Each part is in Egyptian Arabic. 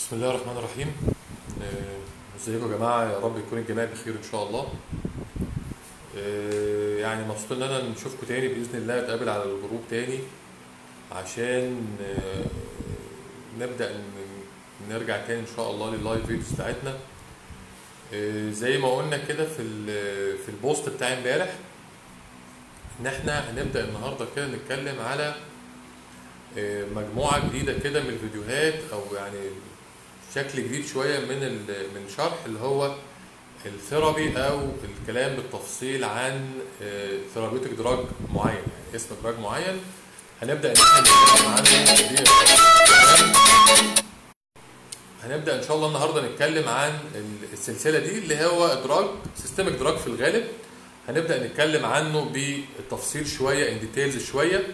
بسم الله الرحمن الرحيم آه، ازيكم يا جماعه يا رب يكون الجميع بخير ان شاء الله آه، يعني مبسوط ان انا نشوفكم تاني باذن الله نتقابل على الجروب تاني عشان آه، نبدا ن- نرجع تاني ان شاء الله لللايف فيديوز بتاعتنا آه، زي ما قلنا كده في ال- في البوست بتاع امبارح ان احنا هنبدا النهارده كده نتكلم على آه، مجموعه جديده كده من الفيديوهات او يعني شكل جديد شويه من ال- من شرح اللي هو الثيرابي او الكلام بالتفصيل عن ثيرابيوتيك دراج معين يعني اسم دراج معين هنبدا ان احنا نتكلم عنه دي تمام؟ هنبدا ان شاء الله النهارده نتكلم عن ال- السلسله دي اللي هو دراج سيستميك دراج في الغالب هنبدا نتكلم عنه بالتفصيل شويه ان ديتيلز شويه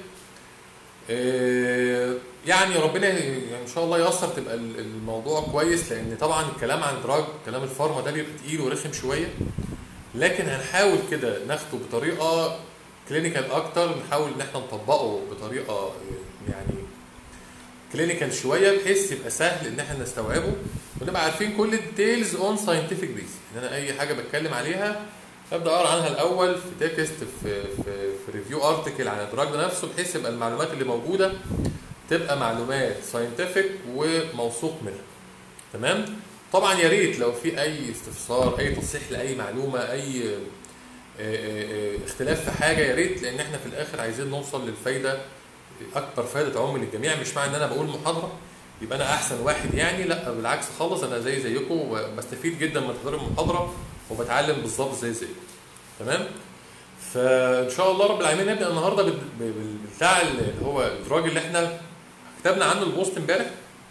آه، يعني ربنا ي- يعني ان شاء الله ييسر تبقى ال- الموضوع كويس لان طبعا الكلام عن دراج كلام الفارما ده بيبقى تقيل ورخم شويه لكن هنحاول كده ناخده بطريقه كلينيكال اكتر نحاول ان احنا نطبقه بطريقه آه، يعني كلينيكال شويه بحيث يبقى سهل ان احنا نستوعبه ونبقى عارفين كل الديتيلز اون ساينتفك بيز ان انا اي حاجه بتكلم عليها ابدا اقرا عنها الاول في تكست في في في ريفيو ارتكل عن الدراج ده نفسه بحيث يبقى المعلومات اللي موجوده تبقى معلومات ساينتفك وموثوق منها تمام طبعا يا ريت لو في اي استفسار اي تصحيح لاي معلومه اي آه، آه، آه، اختلاف في حاجه يا ريت لان احنا في الاخر عايزين نوصل للفايده اكبر فائده تعم للجميع مش معنى ان انا بقول محاضره يبقى انا احسن واحد يعني لا بالعكس خالص انا زي زيكم وبستفيد جدا من حضور المحاضره وبتعلم بالظبط زي زيكم تمام فان شاء الله رب العالمين نبدا النهارده بال- بال- بتاع اللي هو الدراج اللي احنا كتبنا عنه البوست امبارح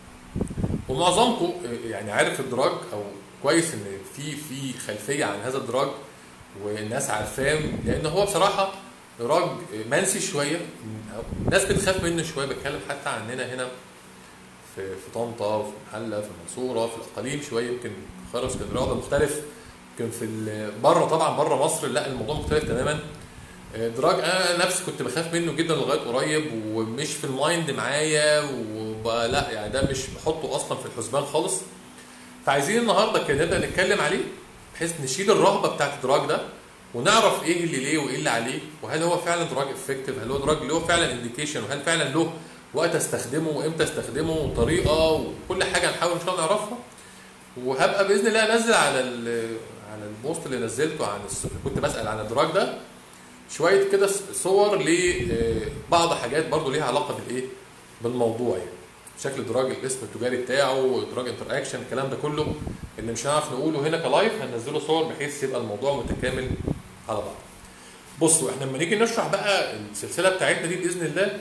ومعظمكم يعني عارف الدراج او كويس ان في في خلفيه عن هذا الدراج والناس عارفاه لان هو بصراحه دراج منسي شويه الناس بتخاف منه شويه بتكلم حتى عننا هنا في في طنطا في محله في المنصوره في الاقاليم شويه يمكن خرج اسكندريه وضع مختلف يمكن في ال- بره طبعا بره مصر لا الموضوع مختلف تماما دراج انا نفسي كنت بخاف منه جدا لغايه قريب ومش في المايند معايا ولا يعني ده مش بحطه اصلا في الحسبان خالص فعايزين النهارده كده نبدا نتكلم عليه بحيث نشيل الرهبه بتاعت الدراج ده ونعرف ايه اللي ليه وايه اللي عليه وهل هو فعلا دراج افكتيف هل هو دراج له فعلا انديكيشن وهل فعلا له وقت استخدمه وامتى استخدمه وطريقه وكل حاجه نحاول ان شاء الله نعرفها وهبقى باذن الله انزل على ال- على البوست اللي نزلته عن الس- كنت بسال عن الدراج ده شويه كده صور لبعض حاجات برضو ليها علاقه بالايه بالموضوع يعني شكل الدراج الاسم التجاري بتاعه دراج انتر اكشن الكلام ده كله اللي مش هنعرف نقوله هنا كلايف هننزله صور بحيث يبقى الموضوع متكامل على بعض بصوا احنا لما نيجي نشرح بقى السلسله بتاعتنا دي باذن الله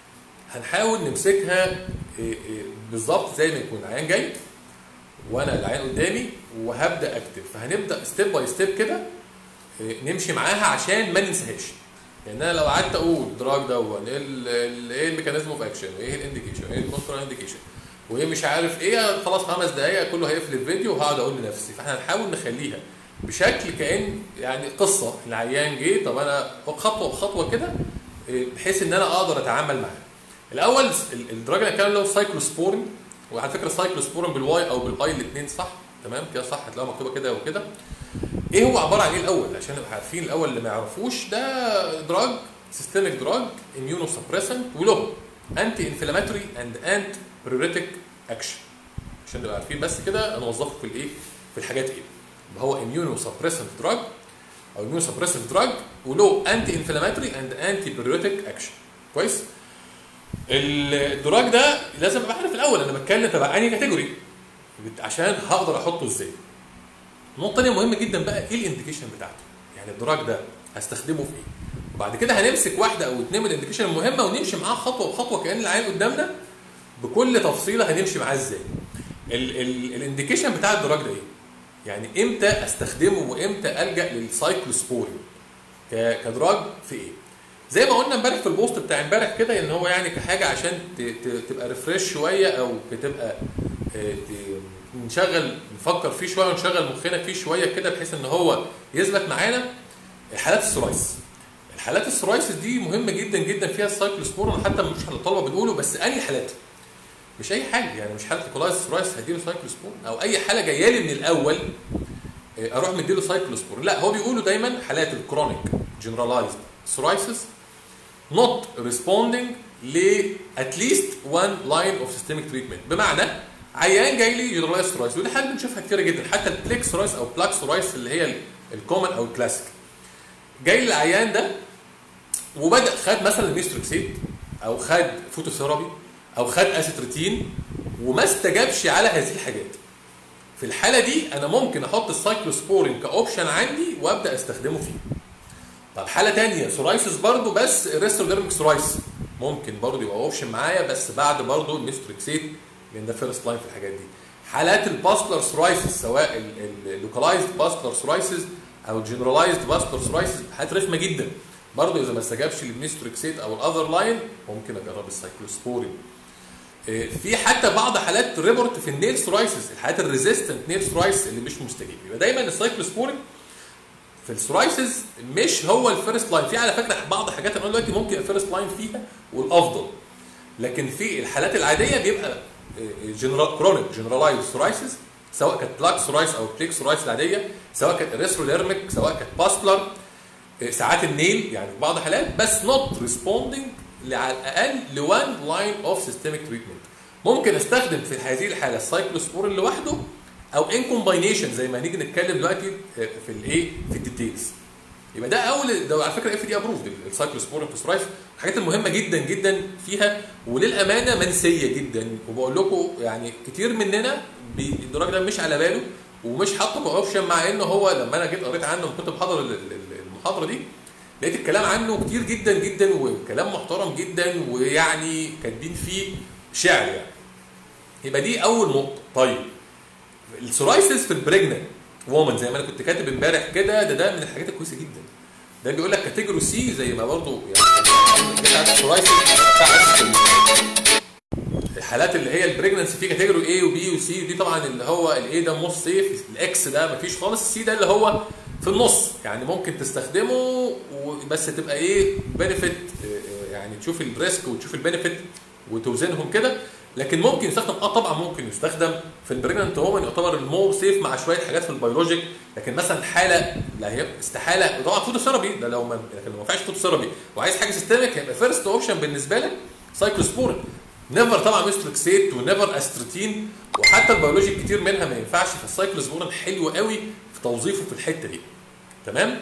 هنحاول نمسكها إيه إيه بالظبط زي ما يكون عيان جاي وانا العيان قدامي وهبدا اكتب فهنبدا ستيب باي ستيب كده إيه، نمشي معاها عشان ما ننساهاش لان انا لو قعدت اقول دراج دون ايه ال- ال- ايه الميكانيزم اوف اكشن وايه الانديكيشن وايه الكونترا انديكيشن وايه مش عارف ايه خلاص خمس دقائق كله هيقفل الفيديو وهقعد اقول لنفسي فاحنا هنحاول نخليها بشكل كان يعني قصه العيان جه طب انا خطوه بخطوه كده إيه، بحيث ان انا اقدر اتعامل معاه الاول ال- الدراج اللي كان له سايكلوسبورين وعلى فكره سايكلوسبورين بالواي او بالاي الاثنين صح تمام كده صح هتلاقوها مكتوبه كده وكده ايه هو عباره عن ايه الاول عشان نبقى عارفين الاول اللي ما يعرفوش ده دراج سيستميك دراج اميونو سبريسنت وله انتي انفلاماتوري اند انت بريوريتك اكشن عشان نبقى عارفين بس كده نوظفه في الايه في الحاجات ايه يبقى هو اميونو سبريسنت دراج او اميونو سبريسنت دراج وله انتي انفلاماتوري اند انتي بريوريتك اكشن كويس الدراج ده لازم ابقى عارف الاول انا بتكلم تبع انهي كاتيجوري عشان هقدر احطه ازاي النقطه الثانيه مهمه جدا بقى ايه الانديكيشن بتاعته يعني الدراج ده هستخدمه في ايه وبعد كده هنمسك واحده او اثنين من الانديكيشن المهمه ونمشي معاه خطوه بخطوه كان العين قدامنا بكل تفصيله هنمشي معاه ازاي ال- ال- الانديكيشن بتاع الدراج ده ايه يعني امتى استخدمه وامتى الجا للسايكلوسبورين ك- كدراج في ايه زي ما قلنا امبارح في البوست بتاع امبارح كده ان هو يعني كحاجه عشان ت- ت- تبقى ريفريش شويه او بتبقى آه، ت- نشغل نفكر فيه شويه ونشغل مخنا فيه شويه كده بحيث ان هو يثبت معانا حالات السورايسس الحالات السورايسس دي مهمه جدا جدا فيها السايكلوسبورين حتى مش الطلبه بنقوله بس انهي حالات مش اي حاجه يعني مش حاله كولايز سورايس هديله سايكلوسبور او اي حاله جايه لي من الاول آه، اروح مديله سايكلوسبور لا هو بيقولوا دايما حالات الكرونيك جنرالايزد سورايسس not responding ل at least one line of systemic treatment بمعنى عيان جاي لي جنرالايز سورايس ودي حاجه بنشوفها كتيره جدا حتى البليك سورايس او بلاك سورايس اللي هي الكومن او الكلاسيك جاي لي العيان ده وبدا خد مثلا ميستروكسيد او خد فوتوثيرابي او خد اسيتريتين وما استجابش على هذه الحاجات في الحاله دي انا ممكن احط السايكلوسبورين كاوبشن عندي وابدا استخدمه فيه طب حاله تانية سورايسس برضو بس ريستروديرميك سورايسس ممكن برضو يبقى اوبشن معايا بس بعد برضو الميستروكسيد لان ده فيرست لاين في الحاجات دي حالات الباسلر سورايسس سواء اللوكالايزد باسلر سورايسس او الجنرالايزد باسلر سورايسس حالات رخمه جدا برضه اذا ما استجابش للميستروكسيد او الاذر لاين ممكن اجرب السايكلوسبورين إيه، في حتى بعض حالات ريبورت في النيل سورايسس الحالات الريزيستنت نيل سورايسس اللي مش مستجيب يبقى دايما السايكلوسبورين في السورايسز مش هو الفيرست لاين في على فكره بعض حاجات انا دلوقتي ممكن الفيرست لاين فيها والافضل لكن في الحالات العاديه بيبقى جنرال كرونيك جنرالايز سورايسز سواء كانت بلاك سورايس او بليك سورايس العاديه سواء كانت ريستروديرميك سواء كانت باستلر ساعات النيل يعني في بعض الحالات بس نوت ريسبوندنج على الاقل لوان لاين اوف سيستميك تريتمنت ممكن استخدم في هذه الحاله السايكلوسبورين لوحده او ان كومباينيشن زي ما هنيجي نتكلم دلوقتي في الايه في الديتيلز يبقى ده اول ده على فكره اف دي ابروفد السايكلوسبورين في سورايس الحاجات المهمه جدا جدا فيها وللامانه منسيه جدا وبقول لكم يعني كتير مننا بي- الدراج ده مش على باله ومش حاطه كاوبشن مع انه هو لما انا جيت قريت عنه وكنت بحضر ال- ال- المحاضره دي لقيت الكلام عنه كتير جدا جدا وكلام محترم جدا ويعني كاتبين فيه شعر يعني يبقى دي اول نقطه طيب السورايسيس في البريجننت وومن زي ما انا كنت كاتب امبارح كده ده ده من الحاجات الكويسه جدا ده بيقول لك كاتيجوري سي زي ما برضه يعني بتاعت السورايسيس بتاعت الحالات اللي هي البريجننسي في كاتيجوري اي وبي وسي ودي طبعا اللي هو الاي ده موست سيف الاكس ده مفيش خالص السي ده اللي هو في النص يعني ممكن تستخدمه بس تبقى ايه بنفيت يعني تشوف الريسك وتشوف البنفيت وتوزنهم كده لكن ممكن يستخدم اه طبعا ممكن يستخدم في البريجننت وومن يعتبر المور سيف مع شويه حاجات في البيولوجيك لكن مثلا حاله لا هي استحاله طبعا فوتوثيرابي ده لو ما لكن لو ما ينفعش فوتوثيرابي وعايز حاجه سيستميك هيبقى فيرست اوبشن بالنسبه لك سايكلوسبورين نيفر طبعا ميستروكسيت ونيفر استروتين وحتى البيولوجيك كتير منها ما ينفعش فالسايكلوسبورين حلو قوي في توظيفه في الحته دي تمام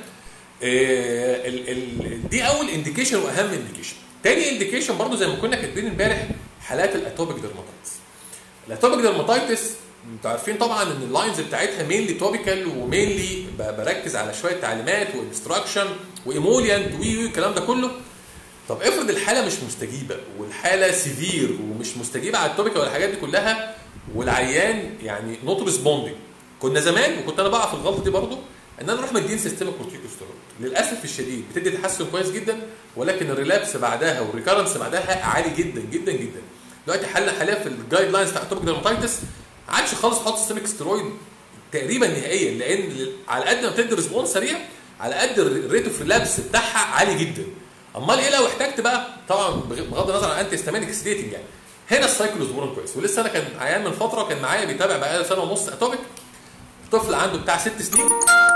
آه ال ال دي اول انديكيشن واهم انديكيشن تاني انديكيشن برضو زي ما كنا كاتبين امبارح حالات الاتوبيك ديرماتايتس الاتوبيك ديرماتايتس انتوا عارفين طبعا ان اللاينز بتاعتها مينلي توبيكال ومينلي بركز على شويه تعليمات وانستراكشن وايموليانت وي وي الكلام ده كله طب افرض الحاله مش مستجيبه والحاله سيفير ومش مستجيبه على التوبيكال والحاجات دي كلها والعيان يعني نوت ريسبوندنج كنا زمان وكنت انا بقع في الغلطه دي برضو ان انا اروح مدين سيستمك كورتيكوستيرويد للاسف الشديد بتدي تحسن كويس جدا ولكن الريلابس بعدها والريكارنس بعدها عالي جدا جدا جدا دلوقتي حالنا حاليا في الجايد لاينز بتاع التوبيك ديرماتايتس ما عادش خالص حط سيستمك ستيرويد تقريبا نهائيا لان على قد ما بتدي ريسبونس سريع على قد الريت اوف ريلابس بتاعها عالي جدا امال ايه لو احتجت بقى طبعا بغض النظر عن انتي هيستامينيك سيديتنج يعني هنا السايكلوزبورين كويس ولسه انا كان عيان من فتره كان معايا بيتابع بقى سنه ونص اتوبيك طفل عنده بتاع ست سنين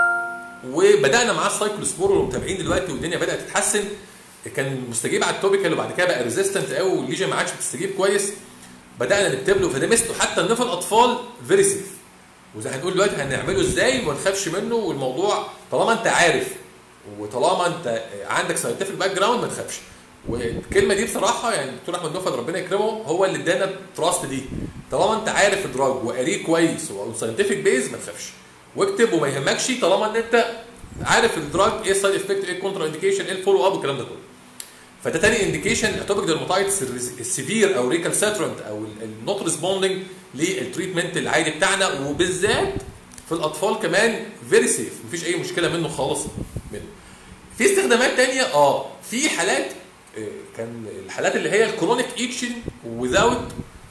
وبدانا معاه السايكلوسبور ومتابعين دلوقتي والدنيا بدات تتحسن كان مستجيب على التوبيكال وبعد كده بقى ريزيستنت قوي والليجن ما عادش بتستجيب كويس بدانا نكتب له فده ميزته حتى ان في الاطفال فيري سيف وزي هنقول دلوقتي هنعمله ازاي وما نخافش منه والموضوع طالما انت عارف وطالما انت عندك ساينتفك باك جراوند ما تخافش والكلمه دي بصراحه يعني الدكتور احمد نفذ ربنا يكرمه هو اللي ادانا التراست دي طالما انت عارف الدراج وقاريه كويس وساينتفك بيز ما تخافش واكتب وما يهمكش طالما ان انت عارف الدراج ايه السايد افكت ايه الكونترا انديكيشن ايه الفولو اب والكلام ده كله فده تاني انديكيشن اتوبيك ديرماتايتس السيفير او ريكالساترنت او النوت ريسبوندنج للتريتمنت العادي بتاعنا وبالذات في الاطفال كمان فيري سيف مفيش اي مشكله منه خالص منه في استخدامات تانية اه في حالات آه، كان الحالات اللي هي الكرونيك ايتشن وذاوت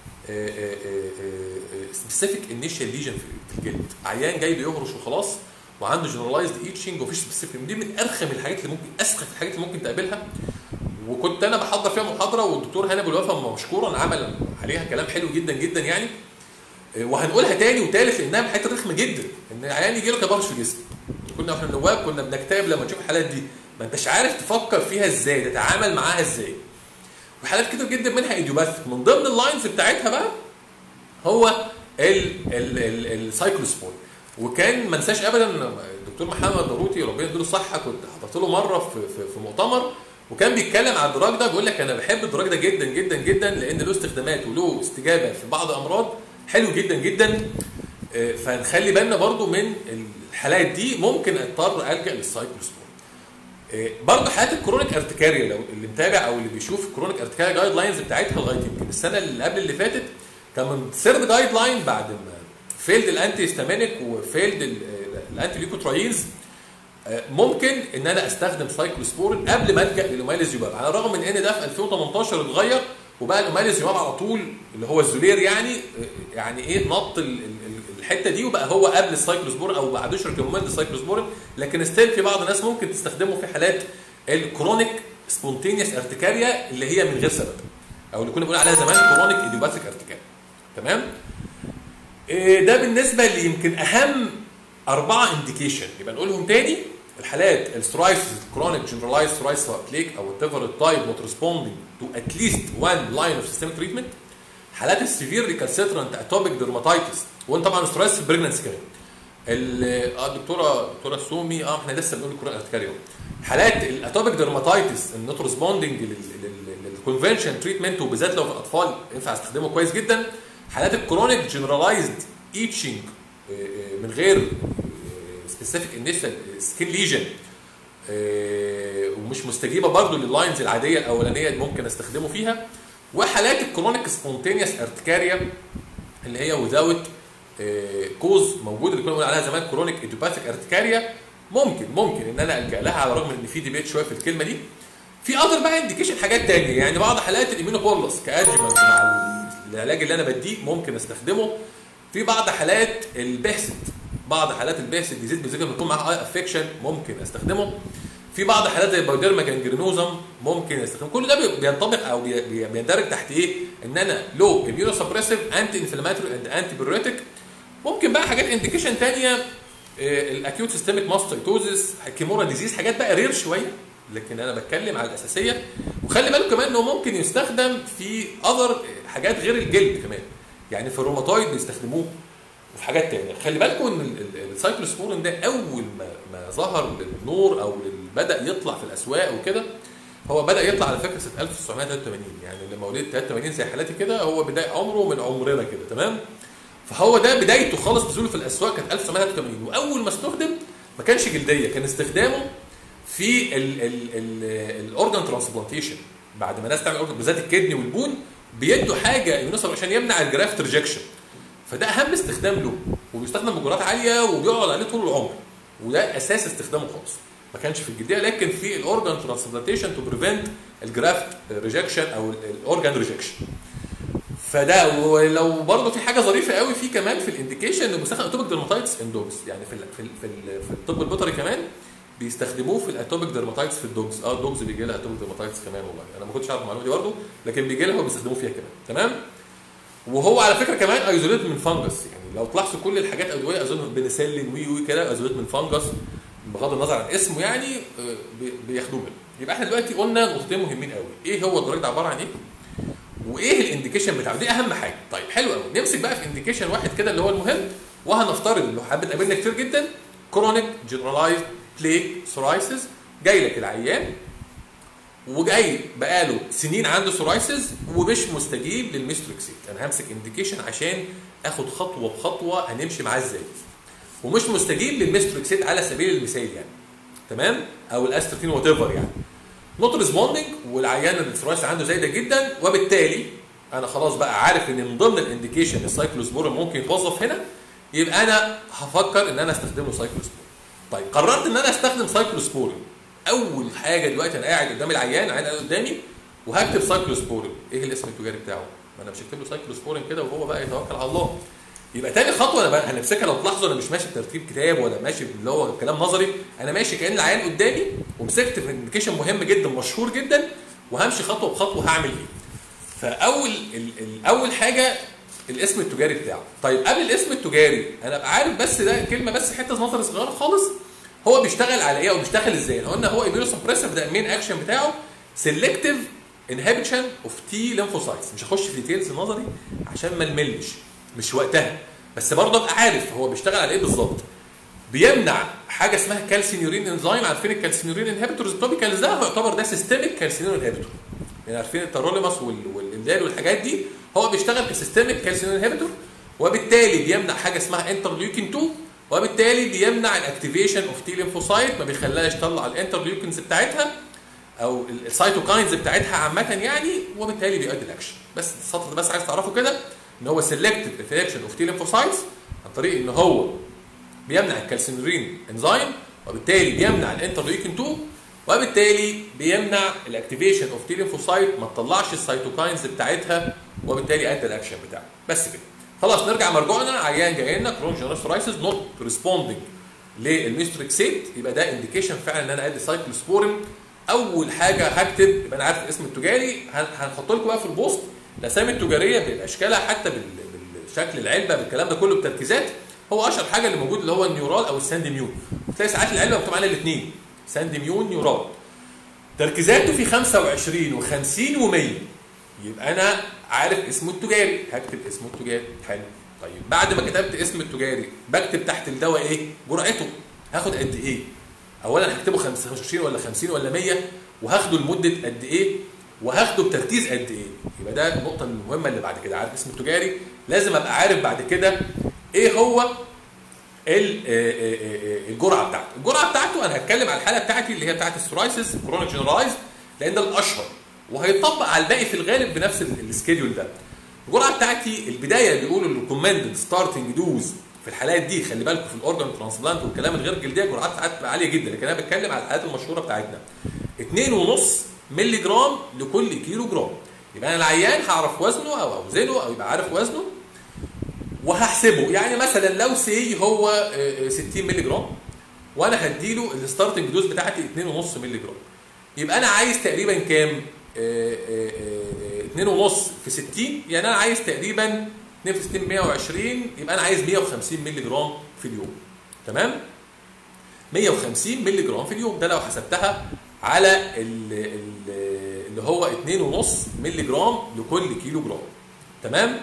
سبيسيفيك انيشال ليجن في الجلد عيان جاي بيهرش وخلاص وعنده جنرالايزد ايتشنج ومفيش سبيسيفيك دي من ارخم الحاجات اللي ممكن اسخف الحاجات اللي ممكن تقابلها وكنت انا بحضر فيها محاضره والدكتور هاني ابو الوفا مشكورا عمل عليها كلام حلو جدا جدا يعني آه، وهنقولها تاني وتالت لانها من حته رخمه جدا ان العيان يجي له تبرش في الجسم كنا احنا النواب كنا بنكتئب لما نشوف الحالات دي ما انتش عارف تفكر فيها ازاي تتعامل معاها ازاي وحالات كتير جدا منها ايديوباثيك من ضمن اللاينز بتاعتها بقى هو السايكلوسبور وكان ما انساش ابدا الدكتور محمد ضروطي ربنا يديله الصحه كنت حضرت له مره في, في, في مؤتمر وكان بيتكلم على الدراج ده بيقول لك انا بحب الدراج ده جدا جدا جدا لان له استخدامات وله استجابه في بعض الامراض حلو جدا جدا آه، فنخلي بالنا برضو من الحالات دي ممكن اضطر الجا للسايكلوسبور آه، برضه حالات الكرونيك ارتكاريا لو اللي متابع او اللي بيشوف الكرونيك ارتكاريا جايد لاينز بتاعتها لغايه يمكن السنه اللي قبل اللي فاتت كان من سيرد جايد لاين بعد ما فيلد الانتي هيستامينيك وفيلد الانتي ليكوتراينز آه، ممكن ان انا استخدم سايكلوسبورين قبل ما الجا للوماليزيوماب على الرغم من ان ده في 2018 اتغير وبقى الوماليزيوماب على طول اللي هو الزولير يعني آه، يعني ايه نط ال- ال- الحته دي وبقى هو قبل السايكلوسبورين او بعد اشهر كمان السايكلوسبورين لكن ستيل في بعض الناس ممكن تستخدمه في حالات الكرونيك سبونتينيوس ارتكاريا اللي هي من غير سبب او اللي كنا بنقول عليها زمان كرونيك ايديوباثيك ارتكاريا تمام إيه ده بالنسبه ليمكن اهم اربعه انديكيشن يبقى نقولهم تاني الحالات السترايسز كرونيك جنرالايز سترايس سواء بليك او whatever التايب نوت ريسبوندينج تو اتليست وان لاين اوف سيستميك تريتمنت حالات السيفير ريكالسيترنت اتوبيك ديرماتايتس وان طبعا سترايس في البريجنسي كمان ال- اه الدكتوره الدكتوره سومي اه احنا لسه بنقول الكورونا ارتكاريا حالات الاتوبيك ديرماتايتس النوت ريسبوندنج للكونفنشن تريتمنت وبالذات لو في الاطفال ينفع استخدمه كويس جدا حالات الكرونيك جنرالايزد ايتشنج من غير سبيسيفيك انيشال سكين ليجن ومش مستجيبه برضو لللاينز العاديه الاولانيه اللي ممكن استخدمه فيها وحالات الكرونيك سبونتينيوس ارتكاريا اللي هي وذاوت كوز موجود اللي كنا بنقول عليها زمان كرونيك ايديوباثيك ارتكاريا ممكن ممكن ان انا الجا لها على الرغم ان في ديبيت شويه في الكلمه دي في اذر بقى انديكيشن حاجات تانية يعني بعض حالات الامينوبولس كادجمنت مع العلاج اللي انا بديه ممكن استخدمه في بعض حالات البهست بعض حالات البهست بيزيد بيزيد لما يكون معاها اي افكشن ممكن استخدمه في بعض حالات زي البايوديرما جانجرينوزم ممكن استخدمه كل ده بي- بينطبق او بي- بي- بيندرج تحت ايه ان انا لو اميونو سبريسيف انتي انفلاماتوري اند انتي بيوريتك ممكن بقى حاجات انديكيشن تانية الاكيوت سيستميك ماستويتوزيس كيمورا ديزيز حاجات بقى رير شويه لكن انا بتكلم على الاساسيه وخلي بالك كمان انه ممكن يستخدم في اذر حاجات غير الجلد كمان يعني في الروماتويد بيستخدموه وفي حاجات تانية خلي بالكم ان ال- ال- السايكلوسبورين ده اول ما ما ظهر للنور او لل- بدا يطلع في الاسواق وكده هو بدا يطلع على فكره سنه 1983 يعني اللي مواليد 83 زي حالاتي كده هو بدايه عمره من عمرنا كده تمام فهو ده بدايته خالص نزوله في الاسواق كانت 1983 واول ما استخدم ما كانش جلديه كان استخدامه في الاورجان ترانسبلانتيشن بعد ما ناس تعمل organ- بالذات الكدني والبون بيدوا حاجه يونسر عشان يمنع الجرافت ريجكشن فده اهم استخدام له وبيستخدم بجرعات عاليه وبيقعد عليه طول العمر وده اساس استخدامه خالص ما كانش في الجلديه لكن في الاورجان ترانسبلانتيشن تو بريفنت الجرافت ريجكشن او الاورجان ريجكشن فده ولو برضه في حاجه ظريفه قوي فيه كمان في الانديكيشن انه بيستخدم اتوبيك ديرماتايتس ان دوجز يعني في ال في ال في, ال في الطب البيطري كمان بيستخدموه في الاتوبيك ديرماتايتس في الدوجز اه الدوجز بيجي لها اتوبيك ديرماتايتس كمان والله انا ما كنتش عارف المعلومه دي برضه لكن بيجي لها وبيستخدموه فيها كمان تمام وهو على فكره كمان ايزوليت من فانجس يعني لو تلاحظوا كل الحاجات ادويه اظن بنسلين وي وي كده ايزوليت من فانجس بغض النظر عن اسمه يعني آه، بي- بياخدوه منه يبقى احنا دلوقتي قلنا نقطتين مهمين قوي ايه هو الدراج ده عباره عن ايه وايه الانديكيشن بتاعه دي اهم حاجه طيب حلو قوي نمسك بقى في انديكيشن واحد كده اللي هو المهم وهنفترض اللي حابب تقابلنا كتير جدا كرونيك جنرالايز بليك سورايسيس جاي لك العيان وجاي بقاله سنين عنده سورايسيس ومش مستجيب للميستريكسيت انا همسك انديكيشن عشان اخد خطوه بخطوه هنمشي معاه ازاي ومش مستجيب للميستريكسيت على سبيل المثال يعني تمام او الاسترتين وات ايفر يعني نوت ريسبوندنج والعيان السورايسيس عنده زايده جدا وبالتالي انا خلاص بقى عارف ان من ضمن الانديكيشن السايكلوسبورين ممكن يتوظف هنا يبقى انا هفكر ان انا استخدمه سايكلوسبورين طيب قررت ان انا استخدم سايكلوسبورين اول حاجه دلوقتي انا قاعد قدام العيان العيان قاعد قدامي وهكتب سايكلوسبورين ايه الاسم التجاري بتاعه ما انا مش هكتب له سايكلوسبورين كده وهو بقى يتوكل على الله يبقى تاني خطوه انا بقى هنمسكها لو تلاحظوا انا مش ماشي بترتيب كتاب ولا ماشي اللي هو كلام نظري انا ماشي كان العيان قدامي ومسكت في انديكيشن مهم جدا مشهور جدا وهمشي خطوه بخطوه هعمل ايه فاول ال- ال- اول حاجه الاسم التجاري بتاعه طيب قبل الاسم التجاري انا ابقى عارف بس ده كلمه بس حته نظر صغيره خالص هو بيشتغل على ايه او بيشتغل ازاي احنا قلنا هو ايميلو سبريسيف ده المين اكشن بتاعه سيلكتيف انهبيشن اوف تي ليمفوسايتس مش هخش في ديتيلز نظري عشان ما نملش مش وقتها بس برضه ابقى عارف هو بيشتغل على ايه بالظبط بيمنع حاجه اسمها كالسينيورين انزيم عارفين الكالسينيورين انهبيتورز التوبيكالز ده هو يعتبر ده سيستميك كالسينيورين انهبيتور يعني عارفين التاروليماس وال- والإلدال والحاجات دي هو بيشتغل كسيستميك كالسينيورين انهبيتور وبالتالي بيمنع حاجه اسمها انترليوكين 2 وبالتالي بيمنع الاكتيفيشن اوف تي ليمفوسايت ما بيخليهاش تطلع الانترليوكينز بتاعتها او السايتوكاينز بتاعتها عامه يعني وبالتالي بيؤدي الاكشن بس السطر ده بس عايز تعرفه كده ان هو سيلكتيف افكشن اوف تي ليمفوسايتس عن طريق ان هو بيمنع الكالسينورين انزيم وبالتالي بيمنع الانترليوكين 2 وبالتالي بيمنع الاكتيفيشن اوف تي ليمفوسايت ما تطلعش السيتوكاينز بتاعتها وبالتالي ادى الاكشن بتاعه بس كده خلاص نرجع مرجوعنا عيان جاي لنا كرون جينوسترايسيس نوت ريسبوندنج للميستريكسيت يبقى ده انديكيشن فعلا ان انا ادي سايكلوسبورين اول حاجه هكتب يبقى انا عارف الاسم التجاري هن- هنحط لكم بقى في البوست الاسامي التجاريه باشكالها حتى بال- بالشكل العلبه بالكلام ده كله بتركيزات هو اشهر حاجه اللي موجود اللي هو النيورال او السانديميون تلاقي ساعات العلبه مكتوب عليها الاثنين سانديميون نيورال تركيزاته في 25 و50 و100 يبقى انا عارف اسمه التجاري هكتب اسمه التجاري حلو طيب بعد ما كتبت اسم التجاري بكتب تحت الدواء ايه جرعته هاخد قد ايه اولا هكتبه 25 ولا 50 ولا 100 وهاخده لمده قد ايه وهاخده بتركيز قد ايه يبقى ده النقطه المهمه اللي بعد كده عارف اسم التجاري لازم ابقى عارف بعد كده ايه هو ال- آه، آه، آه، الجرعه بتاعته الجرعه بتاعته انا هتكلم على الحاله بتاعتي اللي هي بتاعت السورايسيس كرونيك جنرالايز لان ده الاشهر وهيطبق على الباقي في الغالب بنفس ال- السكيدول ده الجرعه بتاعتي البدايه بيقولوا الريكومندد ستارتنج دوز في الحالات دي خلي بالكم في الاورجن ترانسبلانت والكلام الغير الجلديه جرعات ساعات بتبقى عاليه جدا لكن انا بتكلم على الحالات المشهوره بتاعتنا 2.5 مللي جرام لكل كيلو جرام يبقى انا العيان هعرف وزنه او اوزنه او يبقى عارف وزنه وهحسبه يعني مثلا لو سي هو آه، آه، 60 مللي جرام وانا هديله الستارتنج دوز بتاعتي 2.5 مللي جرام يبقى انا عايز تقريبا كام؟ آه، آه، آه، 2.5 في 60 يعني انا عايز تقريبا 2 في 60 120 يبقى انا عايز 150 مللي جرام في اليوم تمام؟ 150 مللي جرام في اليوم ده لو حسبتها على ال- ال- اللي هو 2.5 مللي جرام لكل كيلو جرام تمام؟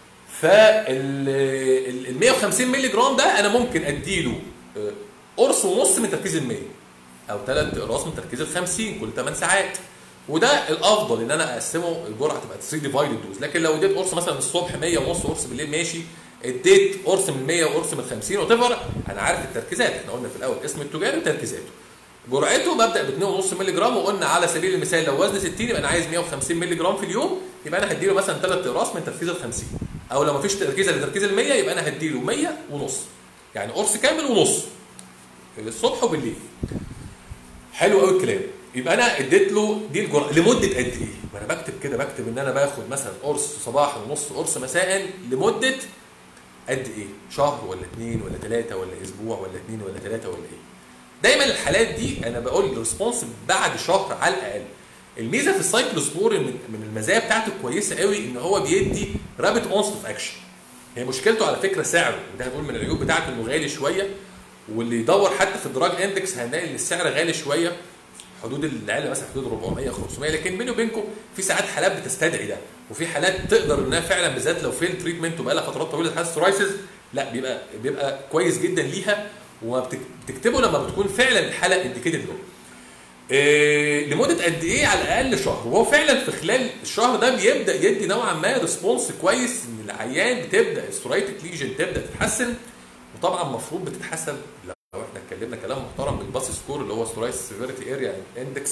فال ال 150 مللي جرام ده انا ممكن اديله آه، قرص ونص من تركيز ال 100 او ثلاث اقراص من تركيز ال 50 كل 8 ساعات وده الافضل ان انا اقسمه الجرعه تبقى 3 ديفايدد دوز لكن لو اديت قرص مثلا الصبح 100 ونص قرص بالليل ماشي اديت قرص من 100 وقرص من 50 وات انا عارف التركيزات احنا قلنا في الاول اسم التجاري وتركيزاته جرعته ببدا ب 2.5 مللي جرام وقلنا على سبيل المثال لو وزن 60 يبقى انا عايز 150 مللي جرام في اليوم يبقى انا هديله مثلا ثلاث اقراص من تركيز ال 50 او لو مفيش تركيز الا تركيز ال 100 يبقى انا هديله 100 ونص يعني قرص كامل ونص الصبح وبالليل حلو قوي الكلام يبقى انا اديت له دي الجرعه لمده قد ايه؟ ما انا بكتب كده بكتب ان انا باخد مثلا قرص صباح ونص قرص مساء لمده قد ايه؟ شهر ولا اثنين ولا ثلاثه ولا اسبوع ولا اثنين ولا ثلاثه ولا ايه؟ دايما الحالات دي انا بقول الريسبونس بعد شهر على الاقل الميزه في السايكلوسبورين من من المزايا بتاعته كويسه قوي ان هو بيدي رابط اونست اوف اكشن هي مشكلته على فكره سعره وده هنقول من العيوب بتاعته انه غالي شويه واللي يدور حتى في الدراج اندكس هنلاقي ان السعر غالي شويه حدود العلبه مثلا حدود 400 500 لكن بيني وبينكم في ساعات حالات بتستدعي ده وفي حالات تقدر انها فعلا بالذات لو فيل تريتمنت وبقى لها فترات طويله حاسس سورايسز لا بيبقى بيبقى كويس جدا ليها وبتكتبه لما بتكون فعلا الحاله انديكيتد له. إيه لمده قد ايه على الاقل شهر وهو فعلا في خلال الشهر ده بيبدا يدي نوعا ما ريسبونس كويس ان العيان بتبدا السورايتك ليجن تبدا تتحسن وطبعا المفروض بتتحسن لو احنا اتكلمنا كلام محترم بالباس سكور اللي هو ستورايس سيفيريتي اريا اندكس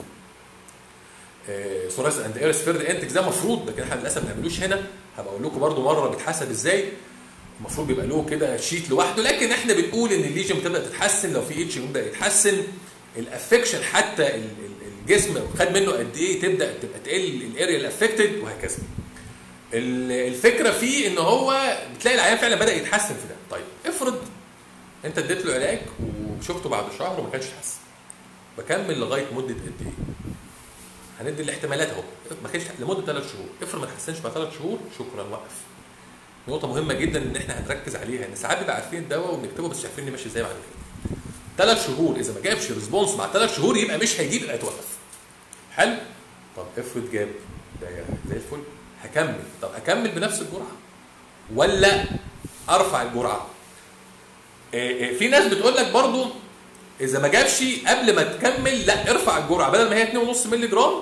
ستورايس اند اريا سيفيريتي اندكس ده المفروض لكن احنا للاسف ما بنعملوش هنا هبقى اقول لكم برده مره بيتحسب ازاي المفروض بيبقى له كده شيت لوحده لكن احنا بنقول ان الليجن بتبدا تتحسن لو في اتش بيبدا يتحسن الافكشن حتى ال- ال- الجسم خد منه قد ايه تبدا تبقى تقل الاريا الافكتد وهكذا ال- الفكره فيه ان هو بتلاقي العيان فعلا بدا يتحسن في ده طيب افرض انت اديت له علاج وشفته بعد شهر وما كانش اتحسن بكمل لغايه مده قد ايه هندي الاحتمالات اهو ما كانش لمده ثلاث شهور افرض ما تحسنش بعد ثلاث شهور شكرا وقف نقطه مهمه جدا ان احنا هنركز عليها ان ساعات بيبقى عارفين الدواء وبنكتبه بس مش عارفين ماشي ازاي بعد كده ثلاث شهور اذا ما جابش ريسبونس مع ثلاث شهور يبقى مش هيجيب يبقى يتوقف حلو طب افرض جاب ده زي الفل هكمل طب اكمل بنفس الجرعه ولا ارفع الجرعه إيه إيه في ناس بتقول لك برضو اذا ما جابش قبل ما تكمل لا ارفع الجرعه بدل ما هي 2.5 مللي جرام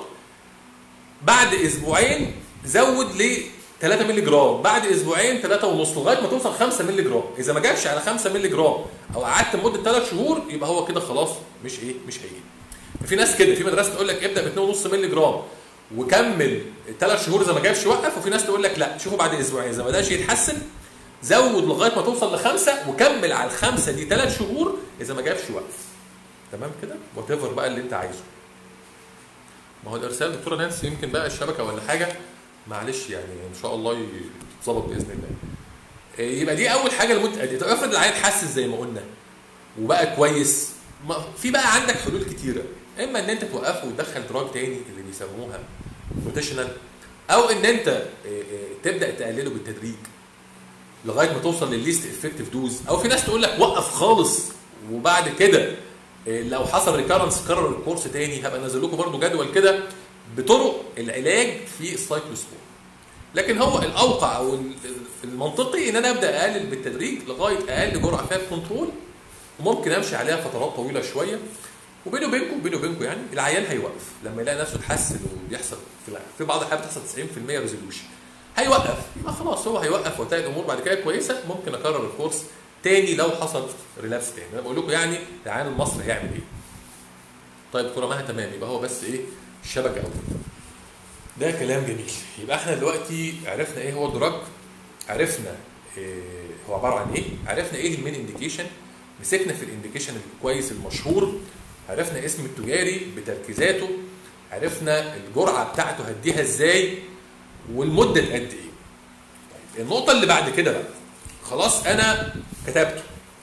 بعد اسبوعين زود ل 3 مللي جرام بعد اسبوعين 3 ونص لغايه ما توصل 5 مللي جرام اذا ما جابش على 5 مللي جرام او قعدت لمده 3 شهور يبقى هو كده خلاص مش ايه مش هيجي في ناس كده في مدرسه تقول لك ابدا ب 2.5 مللي جرام وكمل 3 شهور اذا ما جابش وقف وفي ناس تقول لك لا شوفوا بعد اسبوعين اذا ما بداش يتحسن زود لغايه ما توصل لخمسه وكمل على الخمسه دي ثلاث شهور اذا ما جابش وقف تمام كده وات ايفر بقى اللي انت عايزه ما هو الارسال دكتوره نانسي يمكن بقى الشبكه ولا حاجه معلش يعني ان شاء الله يتظبط باذن الله إيه، يبقى دي اول حاجه لمده قد ايه طب افرض العيان حسن زي ما قلنا وبقى كويس ما في بقى عندك حلول كتيره اما ان انت توقفه وتدخل دراج تاني اللي بيسموها روتيشنال او ان انت إيه، إيه، تبدا تقلله بالتدريج لغايه ما توصل للليست افكتيف دوز او في ناس تقول لك وقف خالص وبعد كده إيه، لو حصل ريكارنس كرر الكورس تاني هبقى انزل لكم برضو جدول كده بطرق العلاج في السايكلوسبور لكن هو الاوقع او ال- المنطقي ان انا ابدا اقلل بالتدريج لغايه اقل جرعه فيها كنترول وممكن امشي عليها فترات طويله شويه وبيني وبينكم بيني وبينكم يعني العيان هيوقف لما يلاقي نفسه اتحسن وبيحصل في الع- في بعض الحالات بتحصل 90% ريزولوشن هيوقف يبقى خلاص هو هيوقف وتلاقي الامور بعد كده كويسه ممكن اكرر الكورس تاني لو حصل ريلابس تاني انا بقول لكم يعني العيان المصري هيعمل ايه طيب دكتوره مها تمام يبقى هو بس ايه الشبكه او ده كلام جميل يبقى احنا دلوقتي عرفنا ايه هو الدراج عرفنا إيه هو عباره عن ايه عرفنا ايه المين انديكيشن مسكنا في الانديكيشن الكويس المشهور عرفنا اسم التجاري بتركيزاته عرفنا الجرعه بتاعته هديها ازاي والمده قد ايه طيب النقطه اللي بعد كده بقى خلاص انا كتبته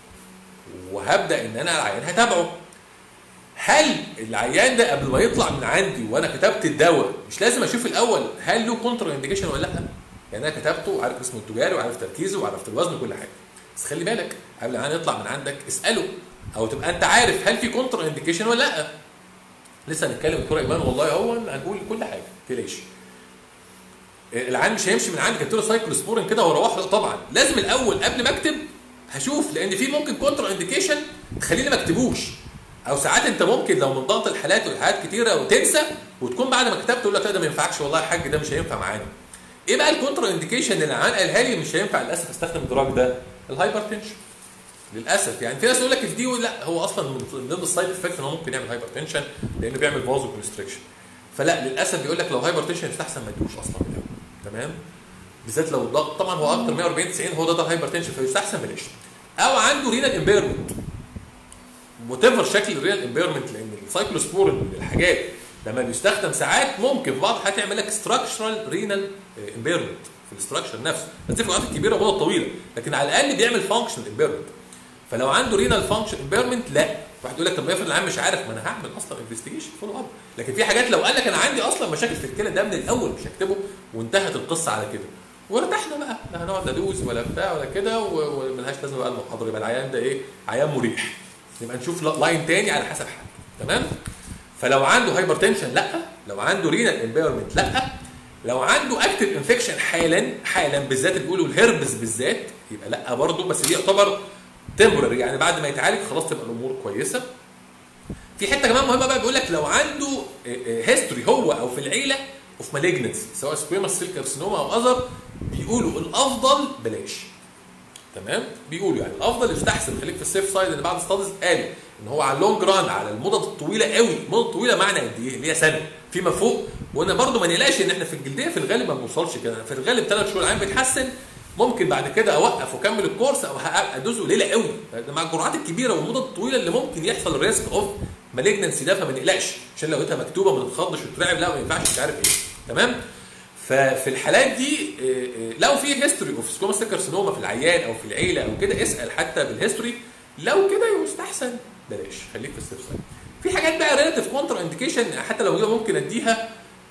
وهبدا ان انا العيان هتابعه هل العيان ده قبل ما يطلع من عندي وانا كتبت الدواء مش لازم اشوف الاول هل له كونتر انديكيشن ولا لا يعني انا كتبته وعارف اسمه التجاري وعارف تركيزه وعرفت الوزن وكل حاجه بس خلي بالك قبل العيان يطلع من عندك اساله او تبقى انت عارف هل في كونتر انديكيشن ولا لا لسه هنتكلم دكتور ايمان والله هو هنقول كل حاجه ما تقلقش العيان مش هيمشي من عندي كتبت له سايكلوسبورين كده واروح له طبعا لازم الاول قبل ما اكتب هشوف لان في ممكن كونتر انديكيشن تخليني ما اكتبوش او ساعات انت ممكن لو من ضغط الحالات والحالات كتيره وتنسى وتكون بعد ما كتبت تقول لك لا ده ما ينفعش والله يا حاج ده مش هينفع معانا ايه بقى الكونتر انديكيشن اللي العيان قالها لي مش هينفع للاسف استخدم الدراج ده الهايبرتنشن للاسف يعني في ناس يقول لك الدي لا هو اصلا من ضمن السايد افكت ان هو ممكن يعمل هايبرتنشن لانه بيعمل فازو كونستريكشن فلا للاسف بيقول لك لو هايبرتنشن يستحسن ما تدوش اصلا من الأول. تمام بالذات لو الضغط طبعا هو اكتر 140 90 هو ده ده هايبرتنشن فيستحسن بلاش او عنده رينال امبيرمنت وات ايفر شكل الرينال امبيرمنت لان السايكلوسبور من الحاجات لما بيستخدم ساعات ممكن في بعض الحالات يعمل لك ستراكشرال رينال امبيرمنت في الاستراكشر نفسه بس دي في الوقت الكبيره ومده طويله لكن على الاقل بيعمل فانكشن امبيرمنت فلو عنده رينال فانكشن امبيرمنت لا واحد يقول لك طب ما افرض العيان مش عارف ما انا هعمل اصلا انفستيجيشن فولو اب لكن في حاجات لو قال لك انا عندي اصلا مشاكل في الكلى ده من الاول مش هكتبه وانتهت القصه على كده وارتحنا بقى لا هنقعد ندوز ولا بتاع ولا كده و- وملهاش لازمه بقى المحاضره يبقى العيان ده ايه عيان مريح يبقى نشوف لا- لاين تاني على حسب حاله تمام فلو عنده هايبرتنشن لا لو عنده رينال امبيرمنت لا لو عنده اكتف انفكشن حالا حالا بالذات اللي بيقولوا الهربس بالذات يبقى لا برضه بس دي يعتبر تمبرري يعني بعد ما يتعالج خلاص تبقى الامور كويسه في حته كمان مهمه بقى بيقول لك لو عنده هيستوري هو او في العيله اوف مالجنس سواء سكويمس سيل كارسينوما او اذر بيقولوا الافضل بلاش تمام بيقولوا يعني الافضل يستحسن خليك في السيف سايد ان بعض ستاديز قالوا ان هو على اللونج ران على المدد الطويله قوي المدد الطويله معنى قد ايه اللي هي سنه فيما فوق وقلنا برضو ما نقلقش ان احنا في الجلديه في الغالب ما بنوصلش كده في الغالب ثلاث شهور العين بيتحسن ممكن بعد كده اوقف واكمل الكورس او ادوس قليله قوي مع الجرعات الكبيره والمدد الطويله اللي ممكن يحصل ريسك اوف مالجنسي ده فما نقلقش عشان لو لقيتها مكتوبه ما تتخضش وترعب لا ما ينفعش مش عارف ايه تمام ففي الحالات دي آه، آه، لو في هيستوري اوف سكوماس كارسينوما في العيان او في العيله او كده اسال حتى بالهيستوري لو كده يستحسن بلاش خليك في السيف سايد في حاجات بقى ريلاتيف كونتر انديكيشن حتى لو هي ممكن اديها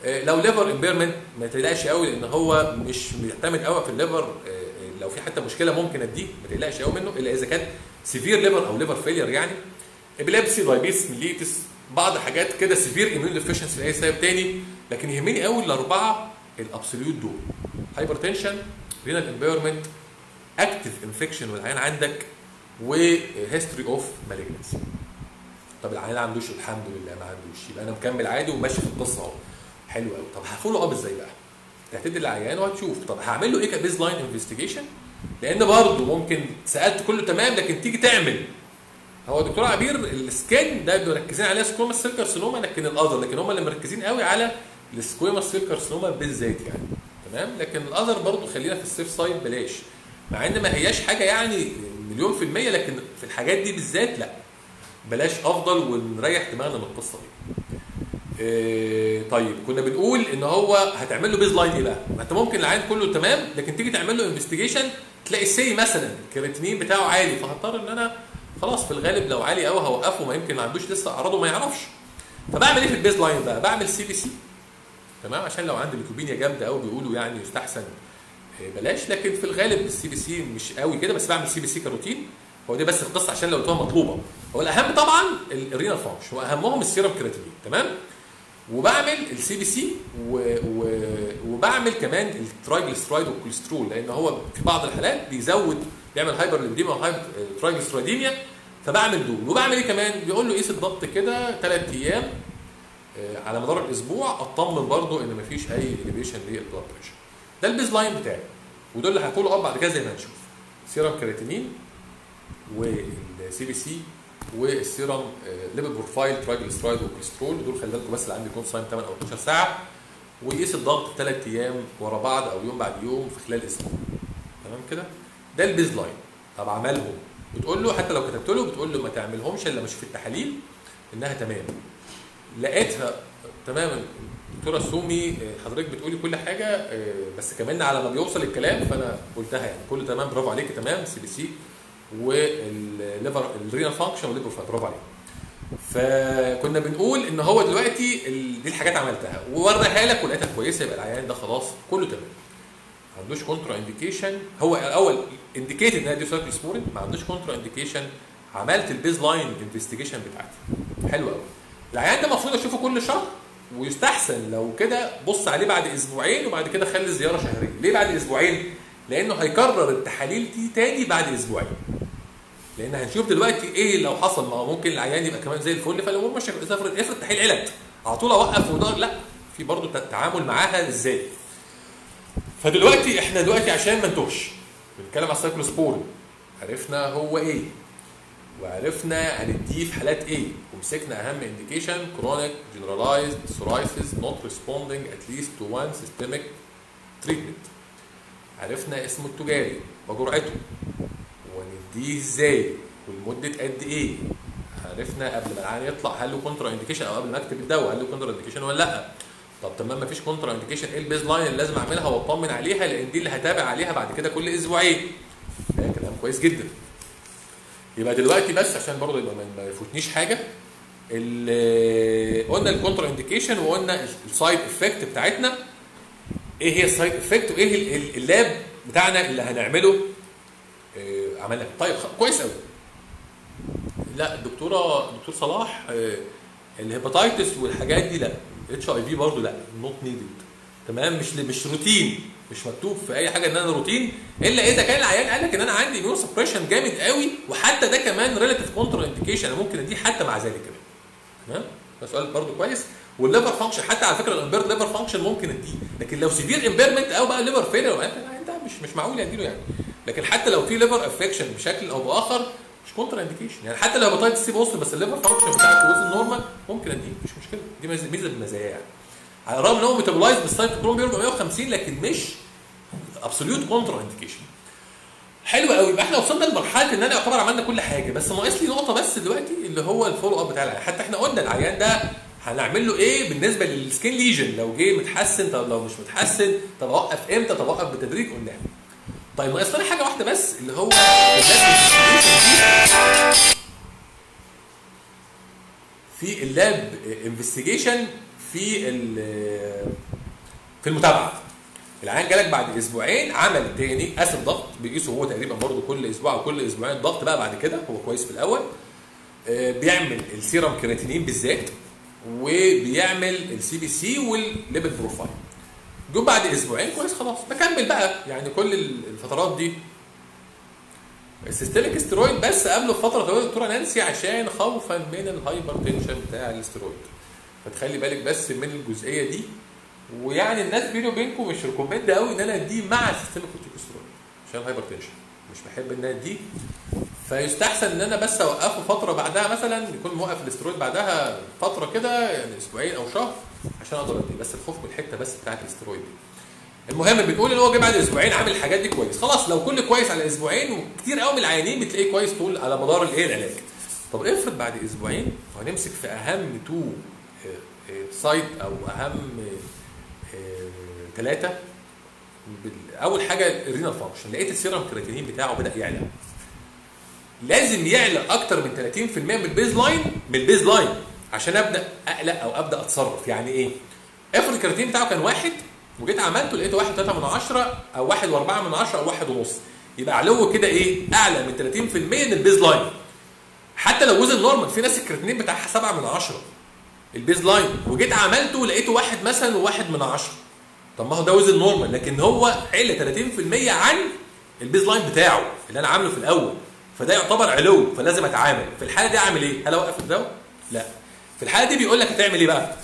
آه، لو ليفر امبيرمنت ما تقلقش قوي لان هو مش بيعتمد قوي في الليفر آه، آه، لو في حتى مشكله ممكن اديه ما تقلقش قوي منه الا اذا كان سيفير ليفر او ليفر فيلير يعني ابيلابسي دايبيتس ميليتس بعض حاجات كده سيفير ايميون ديفيشنسي لاي سبب تاني لكن يهمني قوي الاربعه الابسوليوت دول هايبرتنشن رينال امبيرمنت اكتف انفكشن والعيان عندك وهيستوري اوف مالجنسي طب العيان ما عندوش الحمد لله ما عندوش يبقى انا مكمل عادي وماشي في القصه اهو حلو قوي طب هفولو اب ازاي بقى؟ هتدي العيان وهتشوف طب هعمل له ايه كبيز لاين انفستيجيشن؟ لان برضه ممكن سالت كله تمام لكن تيجي تعمل هو دكتور عبير السكين ده مركزين عليه سكوما سيل كارسينوما لكن الاذر لكن هم اللي مركزين قوي على السكوما سيل كارسينوما بالذات يعني تمام لكن الاذر برضه خلينا في السيف سايد بلاش مع ان ما هياش حاجه يعني مليون في الميه لكن في الحاجات دي بالذات لا بلاش افضل ونريح دماغنا من القصه دي. إيه طيب كنا بنقول ان هو هتعمل له بيز لاين ايه بقى؟ ما انت ممكن العين كله تمام لكن تيجي تعمل له انفستيجيشن تلاقي السي مثلا الكرياتينين بتاعه عالي فهضطر ان انا خلاص في الغالب لو عالي قوي هوقفه ما يمكن ما عندوش لسه اعراضه ما يعرفش. فبعمل ايه في البيز لاين بقى؟ بعمل سي بي سي تمام عشان لو عندي ليكوبينيا جامده قوي بيقولوا يعني يستحسن إيه بلاش لكن في الغالب السي بي سي مش قوي كده بس بعمل سي بي سي كروتين هو دي بس القصه عشان لو قلتوها مطلوبه هو الاهم طبعا الرينال فانكشن واهمهم السيرم كرياتينين تمام وبعمل السي بي سي وبعمل كمان الترايجليسرايد والكوليسترول لان هو في بعض الحالات بيزود بيعمل هايبر ليبيديما وهايبر ترايجليسرايديميا فبعمل دول وبعمل ايه كمان بيقول له قيس الضغط كده ثلاث ايام آه، على مدار الاسبوع اطمن برضو ان مفيش اي اليفيشن للبلاد بريشر ده البيز لاين بتاعي ودول اللي هيكونوا اب بعد كده زي ما هنشوف سيرم كرياتينين والسي بي سي والسيرم ليبل بروفايل ترايجليسرايد والكوليسترول دول خلي بالكم بس اللي عندي يكون صايم 8 او 12 ساعه ويقيس الضغط ثلاث ايام ورا بعض او يوم بعد يوم في خلال اسبوع تمام كده ده البيز لاين طب عملهم بتقول له حتى لو كتبت له بتقول له ما تعملهمش الا مش في التحاليل انها تمام لقيتها تمام دكتوره سومي آه، حضرتك بتقولي كل حاجه آه، بس كمان على ما بيوصل الكلام فانا قلتها يعني كله تمام برافو عليك تمام سي بي سي والليفر الرينال فانكشن والليبر فات برافو عليك فكنا بنقول ان هو دلوقتي ال- دي الحاجات عملتها ووريها لك ولقيتها كويسه يبقى العيان ده خلاص كله تمام ما عندوش كونترا انديكيشن هو الاول انديكيتد ان دي سايكلوسبورين ما عندوش كونترا انديكيشن عملت البيز لاين انفستيجيشن بتاعتي حلو قوي العيان ده المفروض اشوفه كل شهر ويستحسن لو كده بص عليه بعد اسبوعين وبعد كده خلي الزياره شهرين ليه بعد اسبوعين لانه هيكرر التحاليل دي تاني بعد اسبوعين لان هنشوف دلوقتي ايه لو حصل ما هو ممكن العيان يبقى كمان زي الفل فالامور ماشيه افرض افرض تحليل علت على طول اوقف وده لا في برضه التعامل معاها ازاي فدلوقتي احنا دلوقتي عشان ما نتوهش بنتكلم على السايكلوسبورين عرفنا هو ايه وعرفنا هنديه في حالات ايه ومسكنا اهم انديكيشن كرونيك جنرالايزد سورايسيس نوت ريسبوندينج ات ليست تو وان سيستميك تريتمنت عرفنا اسمه التجاري وجرعته ونديه ازاي ولمده قد ايه عرفنا قبل ما العيان يطلع هل له كونترا انديكيشن او قبل ما اكتب الدواء هل له كونترا انديكيشن ولا لا طب تمام مفيش كونترا انديكيشن ايه البيز لاين اللي لازم اعملها واطمن عليها لان دي اللي هتابع عليها بعد كده كل اسبوعين ده كلام كويس جدا يبقى دلوقتي بس عشان برضه يبقى ما- ما يفوتنيش حاجه ال- قلنا الكونترا انديكيشن وقلنا السايد افكت بتاعتنا ايه هي السايد افكت وايه ال- ال- اللاب بتاعنا اللي هنعمله آه، عملنا طيب خ- كويس قوي لا الدكتوره دكتور صلاح آه، الهيباتايتس والحاجات دي لا اتش اي في برضه لا نوت نيدد تمام مش مش روتين مش مكتوب في اي حاجه ان انا روتين الا اذا كان العيان قال لك ان انا عندي اميون سبريشن جامد قوي وحتى ده كمان ريلاتيف كونترا انديكيشن انا ممكن اديه حتى مع ذلك كمان تمام ده سؤال برضه كويس والليفر فانكشن حتى على فكره الامبيرد ليفر فانكشن ممكن اديه لكن لو سيفير امبيرمنت او بقى ليفر فيلر ده مش مش معقول اديله يعني لكن حتى لو في ليفر افكشن بشكل او باخر مش كونترا انديكيشن يعني حتى لو هيباتايتس سي بوست بس الليفر فانكشن بتاعته وزن نورمال ممكن اديه مش مشكله دي ميزه ميزة من المزايا يعني على الرغم ان هو ميتابولايز بالسايتوكروم بيرجع 150 لكن مش ابسوليوت كونترا انديكيشن حلو قوي يبقى احنا وصلنا لمرحله ان انا يعتبر عملنا كل حاجه بس ناقص لي نقطه بس دلوقتي اللي هو الفولو اب بتاع العيان حتى احنا قلنا العيان ده هنعمل له ايه بالنسبه للسكين ليجن لو جه متحسن طب لو مش متحسن طب اوقف امتى طب اوقف بالتدريج قلناها طيب ناقص لنا حاجه واحده بس اللي هو اللاب investigation دي في اللاب انفستيجيشن في ال- في المتابعه العيان جالك بعد اسبوعين عمل تاني قاس الضغط بيقيسه هو تقريبا برضه كل اسبوع او كل اسبوعين الضغط بقى بعد كده هو كويس في الاول آه، بيعمل السيرم كرياتينين بالذات وبيعمل السي بي سي والليبيد بروفايل جم بعد اسبوعين كويس خلاص بكمل بقى يعني كل الفترات دي السيستميك استرويد بس قبله بفتره طويله دكتوره نانسي عشان خوفا من الهايبر تنشن بتاع الاسترويد فتخلي بالك بس من الجزئيه دي ويعني الناس بيني وبينكم مش ريكومند قوي ان انا اديه مع السيستميك كورتيكوسترويد عشان الهايبر تنشن مش بحب ان انا اديه فيستحسن ان انا بس اوقفه فتره بعدها مثلا يكون موقف الاسترويد بعدها فتره كده يعني اسبوعين او شهر عشان اقدر اديه بس الخوف من الحته بس بتاعت الاسترويد دي المهم بنقول ان هو جه بعد اسبوعين عامل الحاجات دي كويس خلاص لو كل كويس على اسبوعين وكتير قوي من العيانين بتلاقيه كويس طول على مدار الايه العلاج طب افرض بعد اسبوعين وهنمسك في اهم تو سايت او اهم ثلاثه اول حاجه الرينال فانكشن لقيت السيرم كرياتينين بتاعه بدا يعلى لازم يعلى اكتر من 30% من البيز لاين من البيز لاين عشان ابدا اقلق او ابدا اتصرف يعني ايه افرض الكرياتين بتاعه كان واحد وجيت عملته لقيته واحد وتلاتة من عشرة او واحد واربعة من عشرة او واحد ونص يبقى علو كده ايه اعلى من 30% من البيز لاين حتى لو وزن نورمال في ناس الكرياتين بتاعها سبعة من عشرة البيز لاين وجيت عملته لقيته واحد مثلا وواحد من عشرة طب ما هو ده وزن نورمال لكن هو عل 30% عن البيز لاين بتاعه اللي انا عامله في الاول فده يعتبر علو فلازم اتعامل في الحاله دي اعمل ايه هل اوقف الدواء لا في الحاله دي بيقول لك هتعمل ايه بقى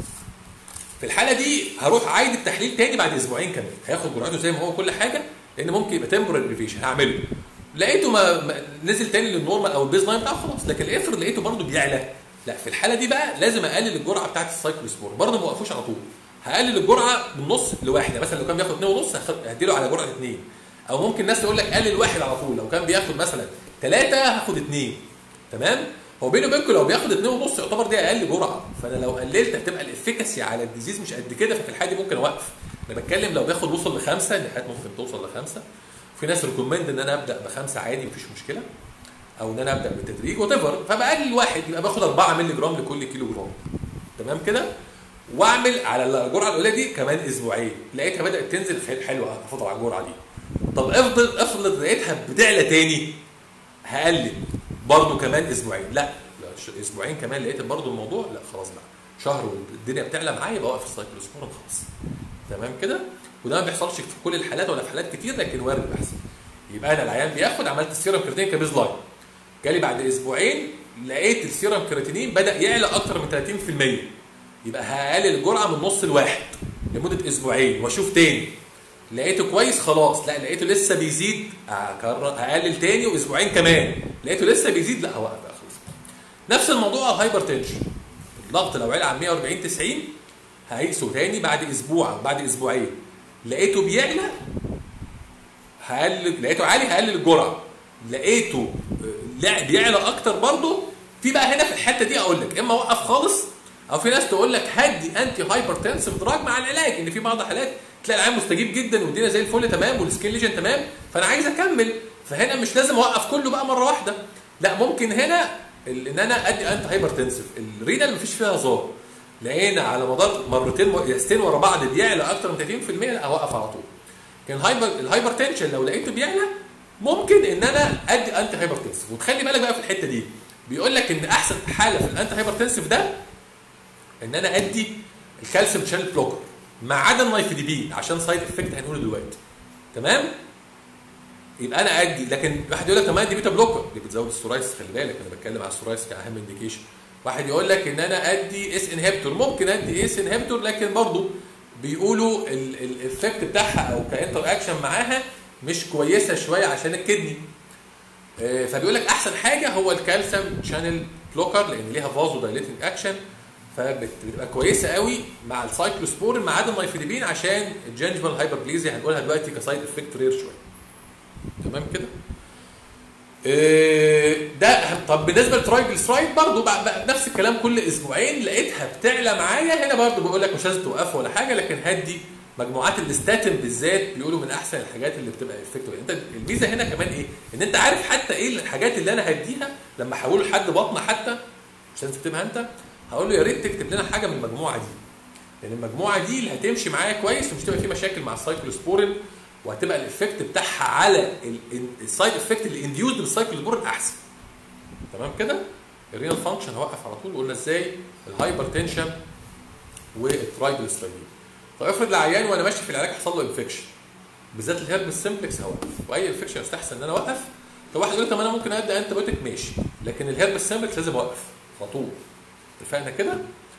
في الحاله دي هروح عايد التحليل تاني بعد اسبوعين كمان هياخد جرعته زي ما هو كل حاجه لان ممكن يبقى تمبرال ريفيشن هعمله لقيته ما ما- نزل تاني للنورمال او البيز لاين بتاعه خلاص لكن افرض لقيته برضه بيعلى لا في الحاله دي بقى لازم اقلل الجرعه بتاعت السايكلوسبور برضه ما اوقفوش على طول هقلل الجرعه بالنص لواحد يعني مثلا لو كان بياخد 2 ونص هديله على جرعه 2 او ممكن ناس تقول لك قلل واحد على طول لو كان بياخد مثلا 3 هاخد 2 تمام هو بيني وبينكم لو بياخد 2 ونص يعتبر دي اقل جرعه فانا لو قللت هتبقى الافكاسي على الديزيز مش قد كده ففي الحاله دي ممكن اوقف انا بتكلم لو بياخد وصل لخمسه ان حياتي ممكن توصل لخمسه في ناس ريكومند ان انا ابدا بخمسه عادي مفيش مشكله او ان انا ابدا بالتدريج وات ايفر فبقلل واحد يبقى باخد 4 مللي جرام لكل كيلو جرام تمام كده واعمل على الجرعه الاولى دي كمان اسبوعين لقيتها بدات تنزل حل- حلوه افضل على الجرعه دي طب افضل افرض لقيتها بتعلى تاني هقلل برضه كمان اسبوعين لا لا ش- اسبوعين كمان لقيت برضه الموضوع لا خلاص بقى شهر والدنيا بتعلى معايا يبقى اوقف السايكلوسبورين خلاص تمام كده وده ما بيحصلش في كل الحالات ولا في حالات كتير لكن وارد بيحصل يبقى انا العيان بياخد عملت السيرم كرياتين كبيز لاين جالي بعد اسبوعين لقيت السيرم كرياتينين بدا يعلى اكتر من 30% يبقى هقلل الجرعه من نص لواحد لمده اسبوعين واشوف تاني لقيته كويس خلاص لا لقيته لسه بيزيد أكرر اقلل تاني واسبوعين كمان لقيته لسه بيزيد لا هوقف بقى خلاص نفس الموضوع الهايبر تنشن الضغط لو علا عن 140 90 هقيسه تاني بعد اسبوع او بعد اسبوعين لقيته بيعلى هقلل لقيته عالي هقلل الجرعه لقيته آه، لا بيعلى اكتر برضه في بقى هنا في الحته دي اقول لك اما اوقف خالص او في ناس تقول لك هدي انتي هايبرتنسيف دراج مع العلاج ان في بعض الحالات تلاقي العيان مستجيب جدا والدنيا زي الفل تمام والسكين ليجن تمام فانا عايز اكمل فهنا مش لازم اوقف كله بقى مره واحده لا ممكن هنا ال- ان انا ادي انتي هايبرتنسيف الرينال مفيش فيها هزار لقينا على مدار مرتين ياستين ورا بعض بيعلى اكتر من 30% لا اوقف على طول كان الهايبر الهايبر تنشن لو لقيته بيعلى ممكن ان انا ادي انتي هايبرتنسيف وتخلي بالك بقى في الحته دي بيقول لك ان احسن حاله في الانتي هايبرتنسيف ده ان انا ادي الكالسيوم شانل بلوكر ما عدا النايفيديبين عشان سايد افكت هنقوله دلوقتي تمام يبقى انا ادي لكن واحد يقول لك طب ما ادي بيتا بلوكر اللي بتزود السورايس خلي بالك انا بتكلم على السورايس كاهم انديكيشن واحد يقول لك ان انا ادي اس انهبيتور ممكن ادي اس انهبيتور لكن برضه بيقولوا الايفكت بتاعها او كانتر اكشن معاها مش كويسه شويه عشان الكدني آه، فبيقول لك احسن حاجه هو الكالسيوم شانل بلوكر لان ليها فازو دايليتنج اكشن فبتبقى كويسه قوي مع السايكلوسبورين ما عدا النايفيديبين عشان الجنجبال هايبربليزيا هنقولها دلوقتي كسايد افكت رير شويه تمام كده إيه، ده طب بالنسبه للترايجلسرايد برضه بقى بقى نفس الكلام كل اسبوعين لقيتها بتعلى معايا هنا برضه بقول لك مش لازم توقفه ولا حاجه لكن هدي مجموعات الاستاتين بالذات بيقولوا من احسن الحاجات اللي بتبقى افكتيف انت الميزه هنا كمان ايه؟ ان انت عارف حتى ايه الحاجات اللي انا هديها لما احوله لحد بطنه حتى مش لازم تكتبها انت هقول له يا ريت تكتب لنا حاجه من المجموعه دي لان المجموعه دي اللي هتمشي معايا كويس ومش هتبقى في مشاكل مع السايكلوسبورين وهتبقى الايفكت بتاعها على السايد افكت اللي انديوزد بالسايكلوسبورين احسن تمام كده الرينال فانكشن هوقف على طول قلنا ازاي الهايبر تنشن والترايجلسرايدين طب افرض العيان وانا ماشي في العلاج حصل له انفكشن بالذات الهرب سمبلكس هوقف واي انفكشن يستحسن ان انا اوقف طب واحد يقول لي طب انا ممكن ادي انت بايوتيك ماشي لكن الهرب سمبلكس لازم اوقف على طول اتفقنا كده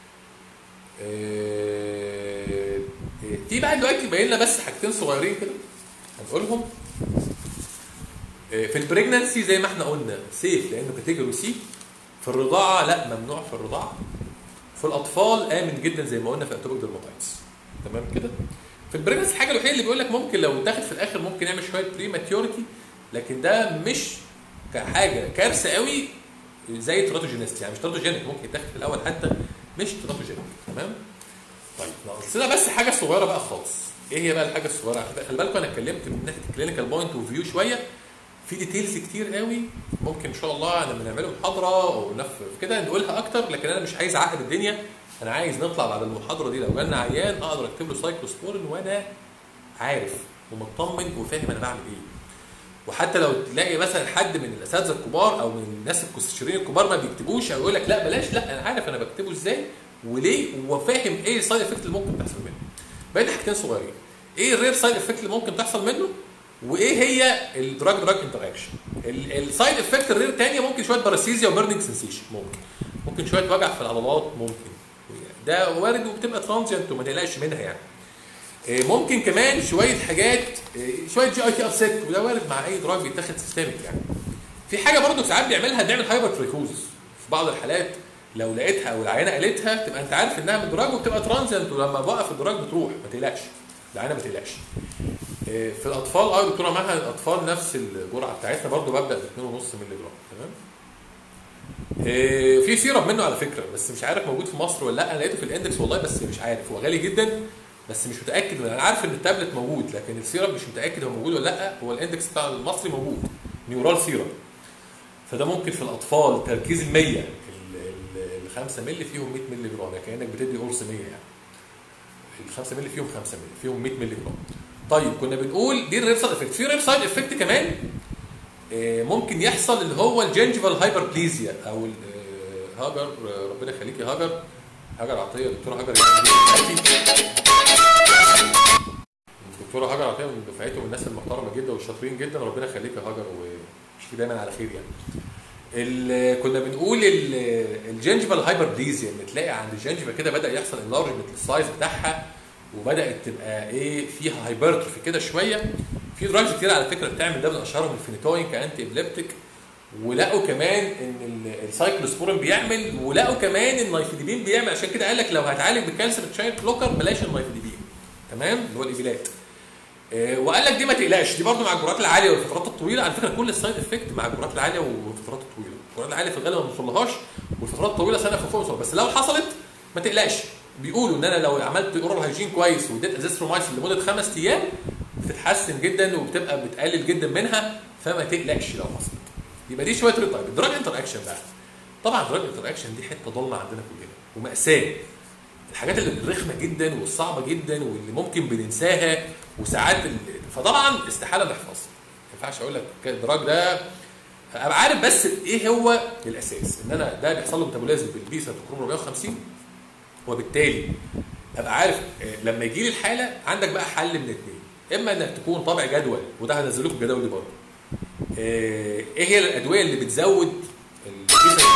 آه، في بقى دلوقتي باين لنا بس حاجتين صغيرين كده هنقولهم آه، في البريجنانسي زي ما احنا قلنا سيف لانه كاتيجوري سي في الرضاعه لا ممنوع في الرضاعه في الاطفال امن جدا زي ما قلنا في اتوبيك ديرماتايتس تمام كده في البريجنانسي الحاجه الوحيده اللي بيقول لك ممكن لو اتاخد في الاخر ممكن يعمل شويه بري ماتيوريتي لكن ده مش كحاجه كارثه قوي زي تراتوجينيست يعني مش تراتوجينيك ممكن يتاخد في الاول حتى مش تراتوجينيك تمام طيب ناقص لنا بس حاجه صغيره بقى خالص ايه هي بقى الحاجه الصغيره خلي بالكم انا اتكلمت من ناحيه الكلينيكال بوينت اوف فيو شويه في ديتيلز كتير قوي ممكن ان شاء الله لما نعمله محاضره او نف كده نقولها اكتر لكن انا مش عايز اعقد الدنيا انا عايز نطلع بعد المحاضره دي لو جالنا عيان اقدر اكتب له سايكلوسبورين وانا عارف ومطمن وفاهم انا بعمل ايه وحتى لو تلاقي مثلا حد من الاساتذه الكبار او من الناس المستشارين الكبار ما بيكتبوش او يقول لك لا بلاش لا انا عارف انا بكتبه ازاي وليه وفاهم ايه السايد افكت اللي ممكن تحصل منه. بقيت حاجتين صغيرين. ايه الرير سايد افكت اللي ممكن تحصل منه؟ وايه هي الدراج دراج انتراكشن؟ السايد افكت الرير تانية ممكن شويه باراسيزيا وبيرنينج سنسيشن ممكن. ممكن شويه وجع في العضلات ممكن. ده وارد وبتبقى ترانزيانت وما تقلقش منها يعني. إيه ممكن كمان شويه حاجات إيه شويه جي اي تي ابسيت وده وارد مع اي دراج بيتاخد سيستميك يعني. في حاجه برضو ساعات بيعملها بيعمل هايبر تريكوزس في بعض الحالات لو لقيتها او العيانه قالتها تبقى انت عارف انها من الدراج وبتبقى ترانزيانت ولما بوقف الدراج بتروح ما تقلقش العيانه ما تقلقش إيه في الاطفال اه دكتوره معها الاطفال نفس الجرعه بتاعتنا برضو ببدا ب 2.5 مللي جرام تمام إيه في سيرب منه على فكره بس مش عارف موجود في مصر ولا لا انا لقيته في الاندكس والله بس مش عارف هو غالي جدا بس مش متاكد انا عارف ان التابلت موجود لكن السيرب مش متاكد هو موجود ولا لا هو الاندكس بتاع المصري موجود نيورال سيرب فده ممكن في الاطفال تركيز ال 100 ال 5 مللي فيهم 100 مللي جرام يعني كانك بتدي قرص 100 يعني ال 5 مللي فيهم 5 مللي فيهم 100 مللي جرام طيب كنا بنقول دي الرير سايد افكت في رير سايد افكت كمان آه، ممكن يحصل اللي هو الجنجفال هايبر بليزيا او ال- آه، هاجر آه، ربنا يخليك يا هاجر هاجر عطيه دكتوره هاجر يعني الدكتوره هاجر عطيه من دفعته من الناس المحترمه جدا والشاطرين جدا ربنا يخليك يا هاجر واشوفي دايما على خير يعني ال- كنا بنقول الجنجفال هايبر بليزيا ان تلاقي عند الجنجفا كده بدا يحصل انلارجمنت للسايز بتاعها وبدات تبقى ايه فيها هايبرتروفي كده شويه في دراجز كتير على فكره بتعمل ده من اشهرهم الفينيتوين كانتي ابليبتيك ولقوا كمان ان ال- السايكلوسبورين بيعمل ولقوا كمان النايفيديبين بيعمل عشان كده قال لك لو هتعالج بالكالسيوم تشاين بلوكر بلاش النايفيديبين تمام اللي هو الايفيلات آه، وقال لك دي ما تقلقش دي برضو مع الجرعات العاليه والفترات الطويله على فكره كل السايد افكت مع الجرعات العاليه والفترات الطويله الجرعات العاليه في الغالب ما بنوصلهاش والفترات الطويله سنه في فوق بس لو حصلت ما تقلقش بيقولوا ان انا لو عملت اورال هايجين كويس واديت ازيثرومايسين لمده خمس ايام بتتحسن جدا وبتبقى بتقلل جدا منها فما تقلقش لو حصلت يبقى دي شويه ريت طيب الدراج انتر اكشن بقى طبعا الدراج انتر اكشن دي حته ضلمه عندنا كلنا وماساه الحاجات اللي رخمه جدا والصعبه جدا واللي ممكن بننساها وساعات ال- فطبعا استحاله نحفظ ما ينفعش اقول لك الدراج ده ابقى عارف بس ايه هو الاساس ان انا ده بيحصل له ميتابوليزم بالبيسا كروم 450 وبالتالي ابقى عارف آه، لما يجي لي الحاله عندك بقى حل من الاثنين اما انك تكون طابع جدول وده هنزل لكم الجدول دي برضه آه، ايه هي الادويه اللي بتزود البيسا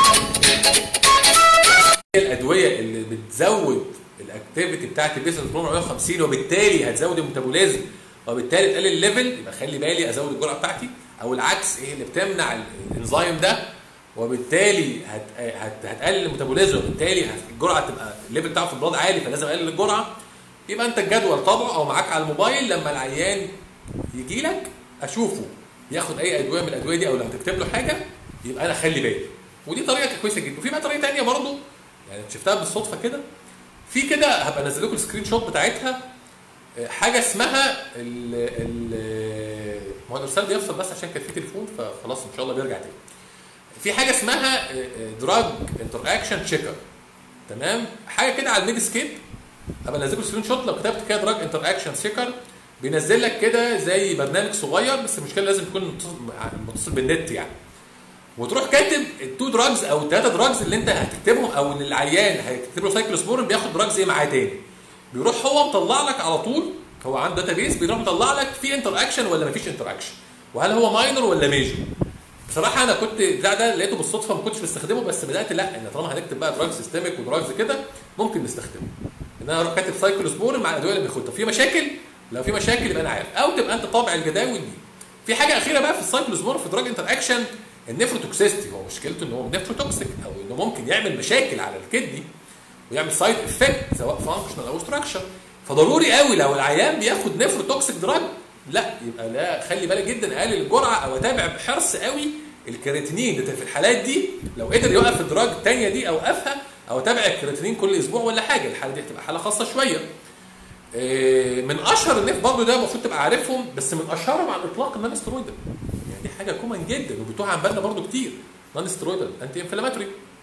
هي الادويه اللي بتزود الاكتيفيتي بتاعت البيسا 450 وبالتالي هتزود الميتابوليزم وبالتالي تقلل الليفل يبقى خلي بالي ازود الجرعه بتاعتي او العكس ايه اللي بتمنع ال- الانزيم ده وبالتالي هت... هت... هتقلل الميتابوليزم وبالتالي هت... الجرعه تبقى الليفل بتاعه في البلاد عالي فلازم اقلل الجرعه يبقى انت الجدول طبعه او معاك على الموبايل لما العيان يجي لك اشوفه ياخد اي ادويه من الادويه دي او لو هتكتب له حاجه يبقى انا اخلي بالي ودي طريقه كويسه جدا وفي بقى طريقه ثانيه برضه يعني شفتها بالصدفه كده في كده هبقى انزل لكم السكرين شوت بتاعتها آه، حاجه اسمها ال ال ما هو الارسال بيفصل بس عشان كان في تليفون فخلاص ان شاء الله بيرجع تاني في حاجه اسمها دراج انتر اكشن تشيكر تمام حاجه كده على الميدسكيب ابقى انزل لكم سكرين شوت لو كتبت كده دراج انتر اكشن سيكر بينزل لك كده زي برنامج صغير بس المشكله لازم يكون متصل- متصل بالنت يعني وتروح كاتب التو دراجز او الثلاثه دراجز اللي انت هتكتبهم او ان العيان هيكتب له سايكلوسبورين بياخد دراجز ايه معاه تاني بيروح هو مطلع لك على طول هو عنده داتابيس بيروح مطلع لك في انتر اكشن ولا مفيش انتر اكشن وهل هو ماينور ولا ميجور بصراحه انا كنت بتاع ده لقيته بالصدفه ما كنتش بستخدمه بس بدات لا ان طالما هنكتب بقى دراج سيستميك ودراجز كده ممكن نستخدمه ان انا اروح كاتب سايكلوسبورين مع الادويه اللي بياخدها في مشاكل لو في مشاكل يبقى انا عارف او تبقى انت طابع الجداول دي في حاجه اخيره بقى في السايكلوسبورين في دراج انتر اكشن النيفروتوكسيستي هو مشكلته ان هو نيفروتوكسيك او انه ممكن يعمل مشاكل على الكدني ويعمل سايد افكت سواء فانكشنال او ستراكشر فضروري قوي لو العيان بياخد نيفروتوكسيك دراج لا يبقى لا خلي بالك جدا اقلل الجرعه او اتابع بحرص قوي الكرياتينين ده في الحالات دي لو قدر يوقف الدراج الثانيه دي اوقفها او اتابع الكرياتينين كل اسبوع ولا حاجه الحاله دي هتبقى حاله خاصه شويه إيه، من اشهر الناس برضه ده المفروض تبقى عارفهم بس من اشهرهم على الاطلاق النون سترويدال يعني دي حاجه كومن جدا وبتوع عن بالنا برضه كتير نون سترويدال انتي انفلاماتوري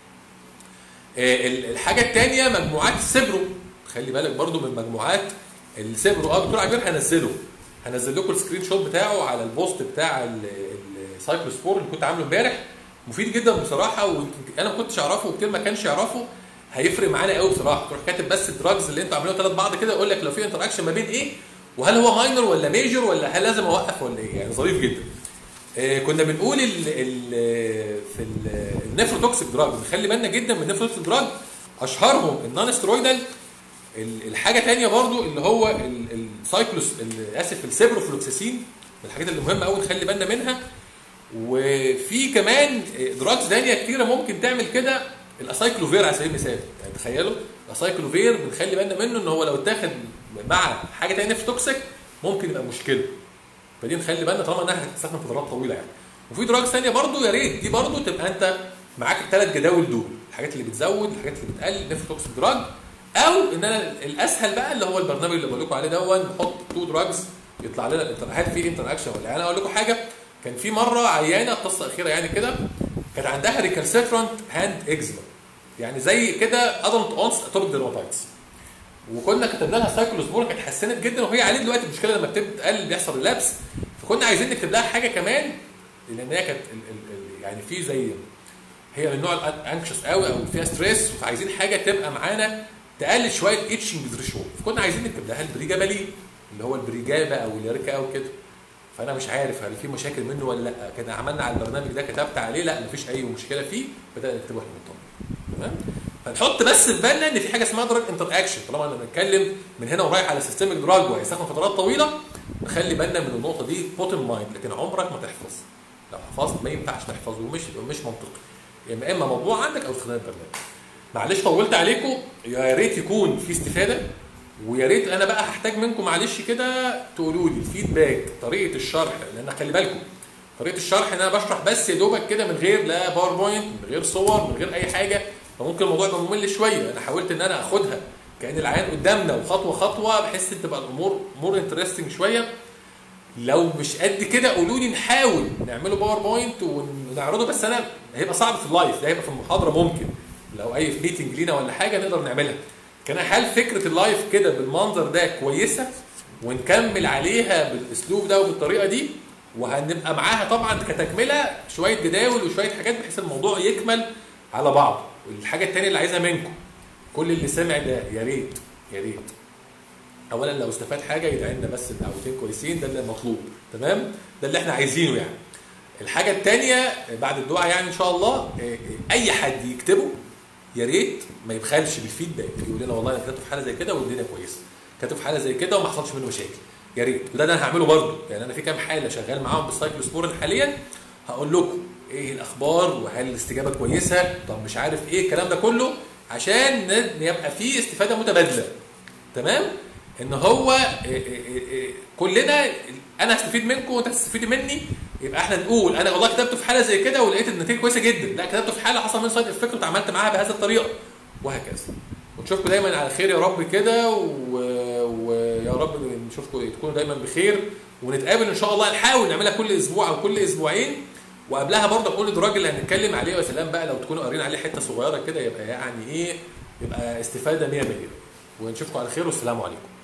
ال- الحاجه الثانيه مجموعات السبرو خلي بالك برضو من مجموعات السبرو اه دكتور عبير هنزله هنزل لكم السكرين شوت بتاعه على البوست بتاع ال- ال- السايكلوسبور اللي كنت عامله امبارح مفيد جدا بصراحه ويمكن انا ما كنتش اعرفه وكتير ما كانش يعرفه هيفرق معانا قوي بصراحه تروح كاتب بس الدراجز اللي انتوا عاملينها ثلاث بعض كده يقول لك لو في انتر اكشن ما بين ايه وهل هو ماينر ولا ميجور ولا هل لازم اوقف ولا ايه يعني ظريف جدا آه، كنا بنقول ال ال في ال- النيفروتوكسيك دراج نخلي بالنا جدا من النيفروتوكسيك دراج اشهرهم النون سترويدال ال- الحاجه تانية برضو اللي هو ال- السايكلوس ال- اسف السيبروفلوكساسين من الحاجات اللي مهمه قوي نخلي بالنا منها وفي كمان دراجز تانية كتيره ممكن تعمل كده الاسايكلوفير على سبيل المثال يعني تخيلوا الاسايكلوفير بنخلي بالنا منه ان هو لو اتاخد مع حاجه تانية نيفروتوكسيك ممكن يبقى مشكله فدي نخلي بالنا طالما انها هتستخدم فترات طويله يعني وفي دراجز ثانيه برضو يا ريت دي برضو تبقى انت معاك الثلاث جداول دول الحاجات اللي بتزود الحاجات اللي بتقلل نيفروتوكسيك دراج او ان انا الاسهل بقى اللي هو البرنامج اللي بقول لكم عليه دون نحط تو دراجز يطلع لنا الانتر هل في انتر اكشن ولا لا؟ انا اقول لكم حاجه كان في مره عيانه قصه اخيره يعني كده كانت عندها ريكالسيترانت هاند اكزيما يعني زي كده ادلت اونس اتوبيك ديرماتايتس وكنا كتبنا لها سايكلوسبور كانت حسنت جدا وهي عليه دلوقتي المشكله لما بتبدا تقل بيحصل ريلابس فكنا عايزين نكتب لها حاجه كمان لان هي كانت ال- ال- ال- يعني في زي هي من النوع الانكشس قوي او فيها ستريس فعايزين حاجه تبقى معانا تقلل شويه اتشنج ثريشولد فكنا عايزين نكتب لها البريجابالين اللي هو البريجابا او اليركا او كده فانا مش عارف هل في مشاكل منه ولا لا كده عملنا على البرنامج ده كتبت عليه لا مفيش اي مشكله فيه بدانا نكتبه احنا مطمن تمام فنحط بس في بالنا ان في حاجه اسمها دراج انتر اكشن طالما انا بنتكلم من هنا ورايح على سيستمك دراج وهيستخدم فترات طويله نخلي بالنا من النقطه دي بوت ان مايند لكن عمرك ما تحفظ لو حفظت ما ينفعش نحفظه ومش مش منطقي يا اما موضوع عندك او استخدام البرنامج معلش طولت عليكم يا ريت يكون في استفاده ويا ريت انا بقى هحتاج منكم معلش كده تقولوا لي الفيدباك طريقه الشرح لان خلي بالكم طريقه الشرح ان انا بشرح بس يا دوبك كده من غير لا باوربوينت من غير صور من غير اي حاجه فممكن الموضوع يبقى ممل شويه انا حاولت ان انا اخدها كان العيان قدامنا وخطوه خطوه بحيث ان تبقى الامور مور انترستنج شويه لو مش قد كده قولوا لي نحاول نعمله باوربوينت ونعرضه بس انا هيبقى صعب في اللايف ده هيبقى في المحاضره ممكن لو اي ميتنج لينا ولا حاجه نقدر نعملها كان هل فكره اللايف كده بالمنظر ده كويسه ونكمل عليها بالاسلوب ده وبالطريقه دي وهنبقى معاها طبعا كتكمله شويه جداول وشويه حاجات بحيث الموضوع يكمل على بعض والحاجه الثانيه اللي عايزها منكم كل اللي سمع ده يا ريت يا ريت اولا لو استفاد حاجه يدعي لنا بس بدعوتين كويسين ده اللي المطلوب تمام ده اللي احنا عايزينه يعني الحاجه الثانيه بعد الدعاء يعني ان شاء الله اي حد يكتبه يا ريت ما يبخلش بالفيدباك يقول لنا والله انا كتبت في حاله زي كده والدنيا كويسه كتبت في حاله زي كده وما حصلش منه مشاكل يا ريت وده اللي انا هعمله برضه يعني انا في كام حاله شغال معاهم بالسايكلوسبورين حاليا هقول لكم ايه الاخبار وهل الاستجابه كويسه طب مش عارف ايه الكلام ده كله عشان يبقى في استفاده متبادله تمام ان هو كلنا انا هستفيد منكم وانت هتستفيدي مني يبقى احنا نقول انا والله كتبته في حاله زي كده ولقيت النتيجه كويسه جدا لا كتبته في حاله حصل منه سايد افكت وتعاملت معاها بهذه الطريقه وهكذا ونشوفكم دايما على خير يا رب كده ويا رب نشوفكم تكونوا دايما بخير ونتقابل ان شاء الله نحاول نعملها كل اسبوع او كل اسبوعين وقبلها برضه اقول الدراج اللي هنتكلم عليه يا سلام بقى لو تكونوا قارين عليه حته صغيره كده يبقى يعني ايه يبقى استفاده 100 100 ونشوفكم على خير والسلام عليكم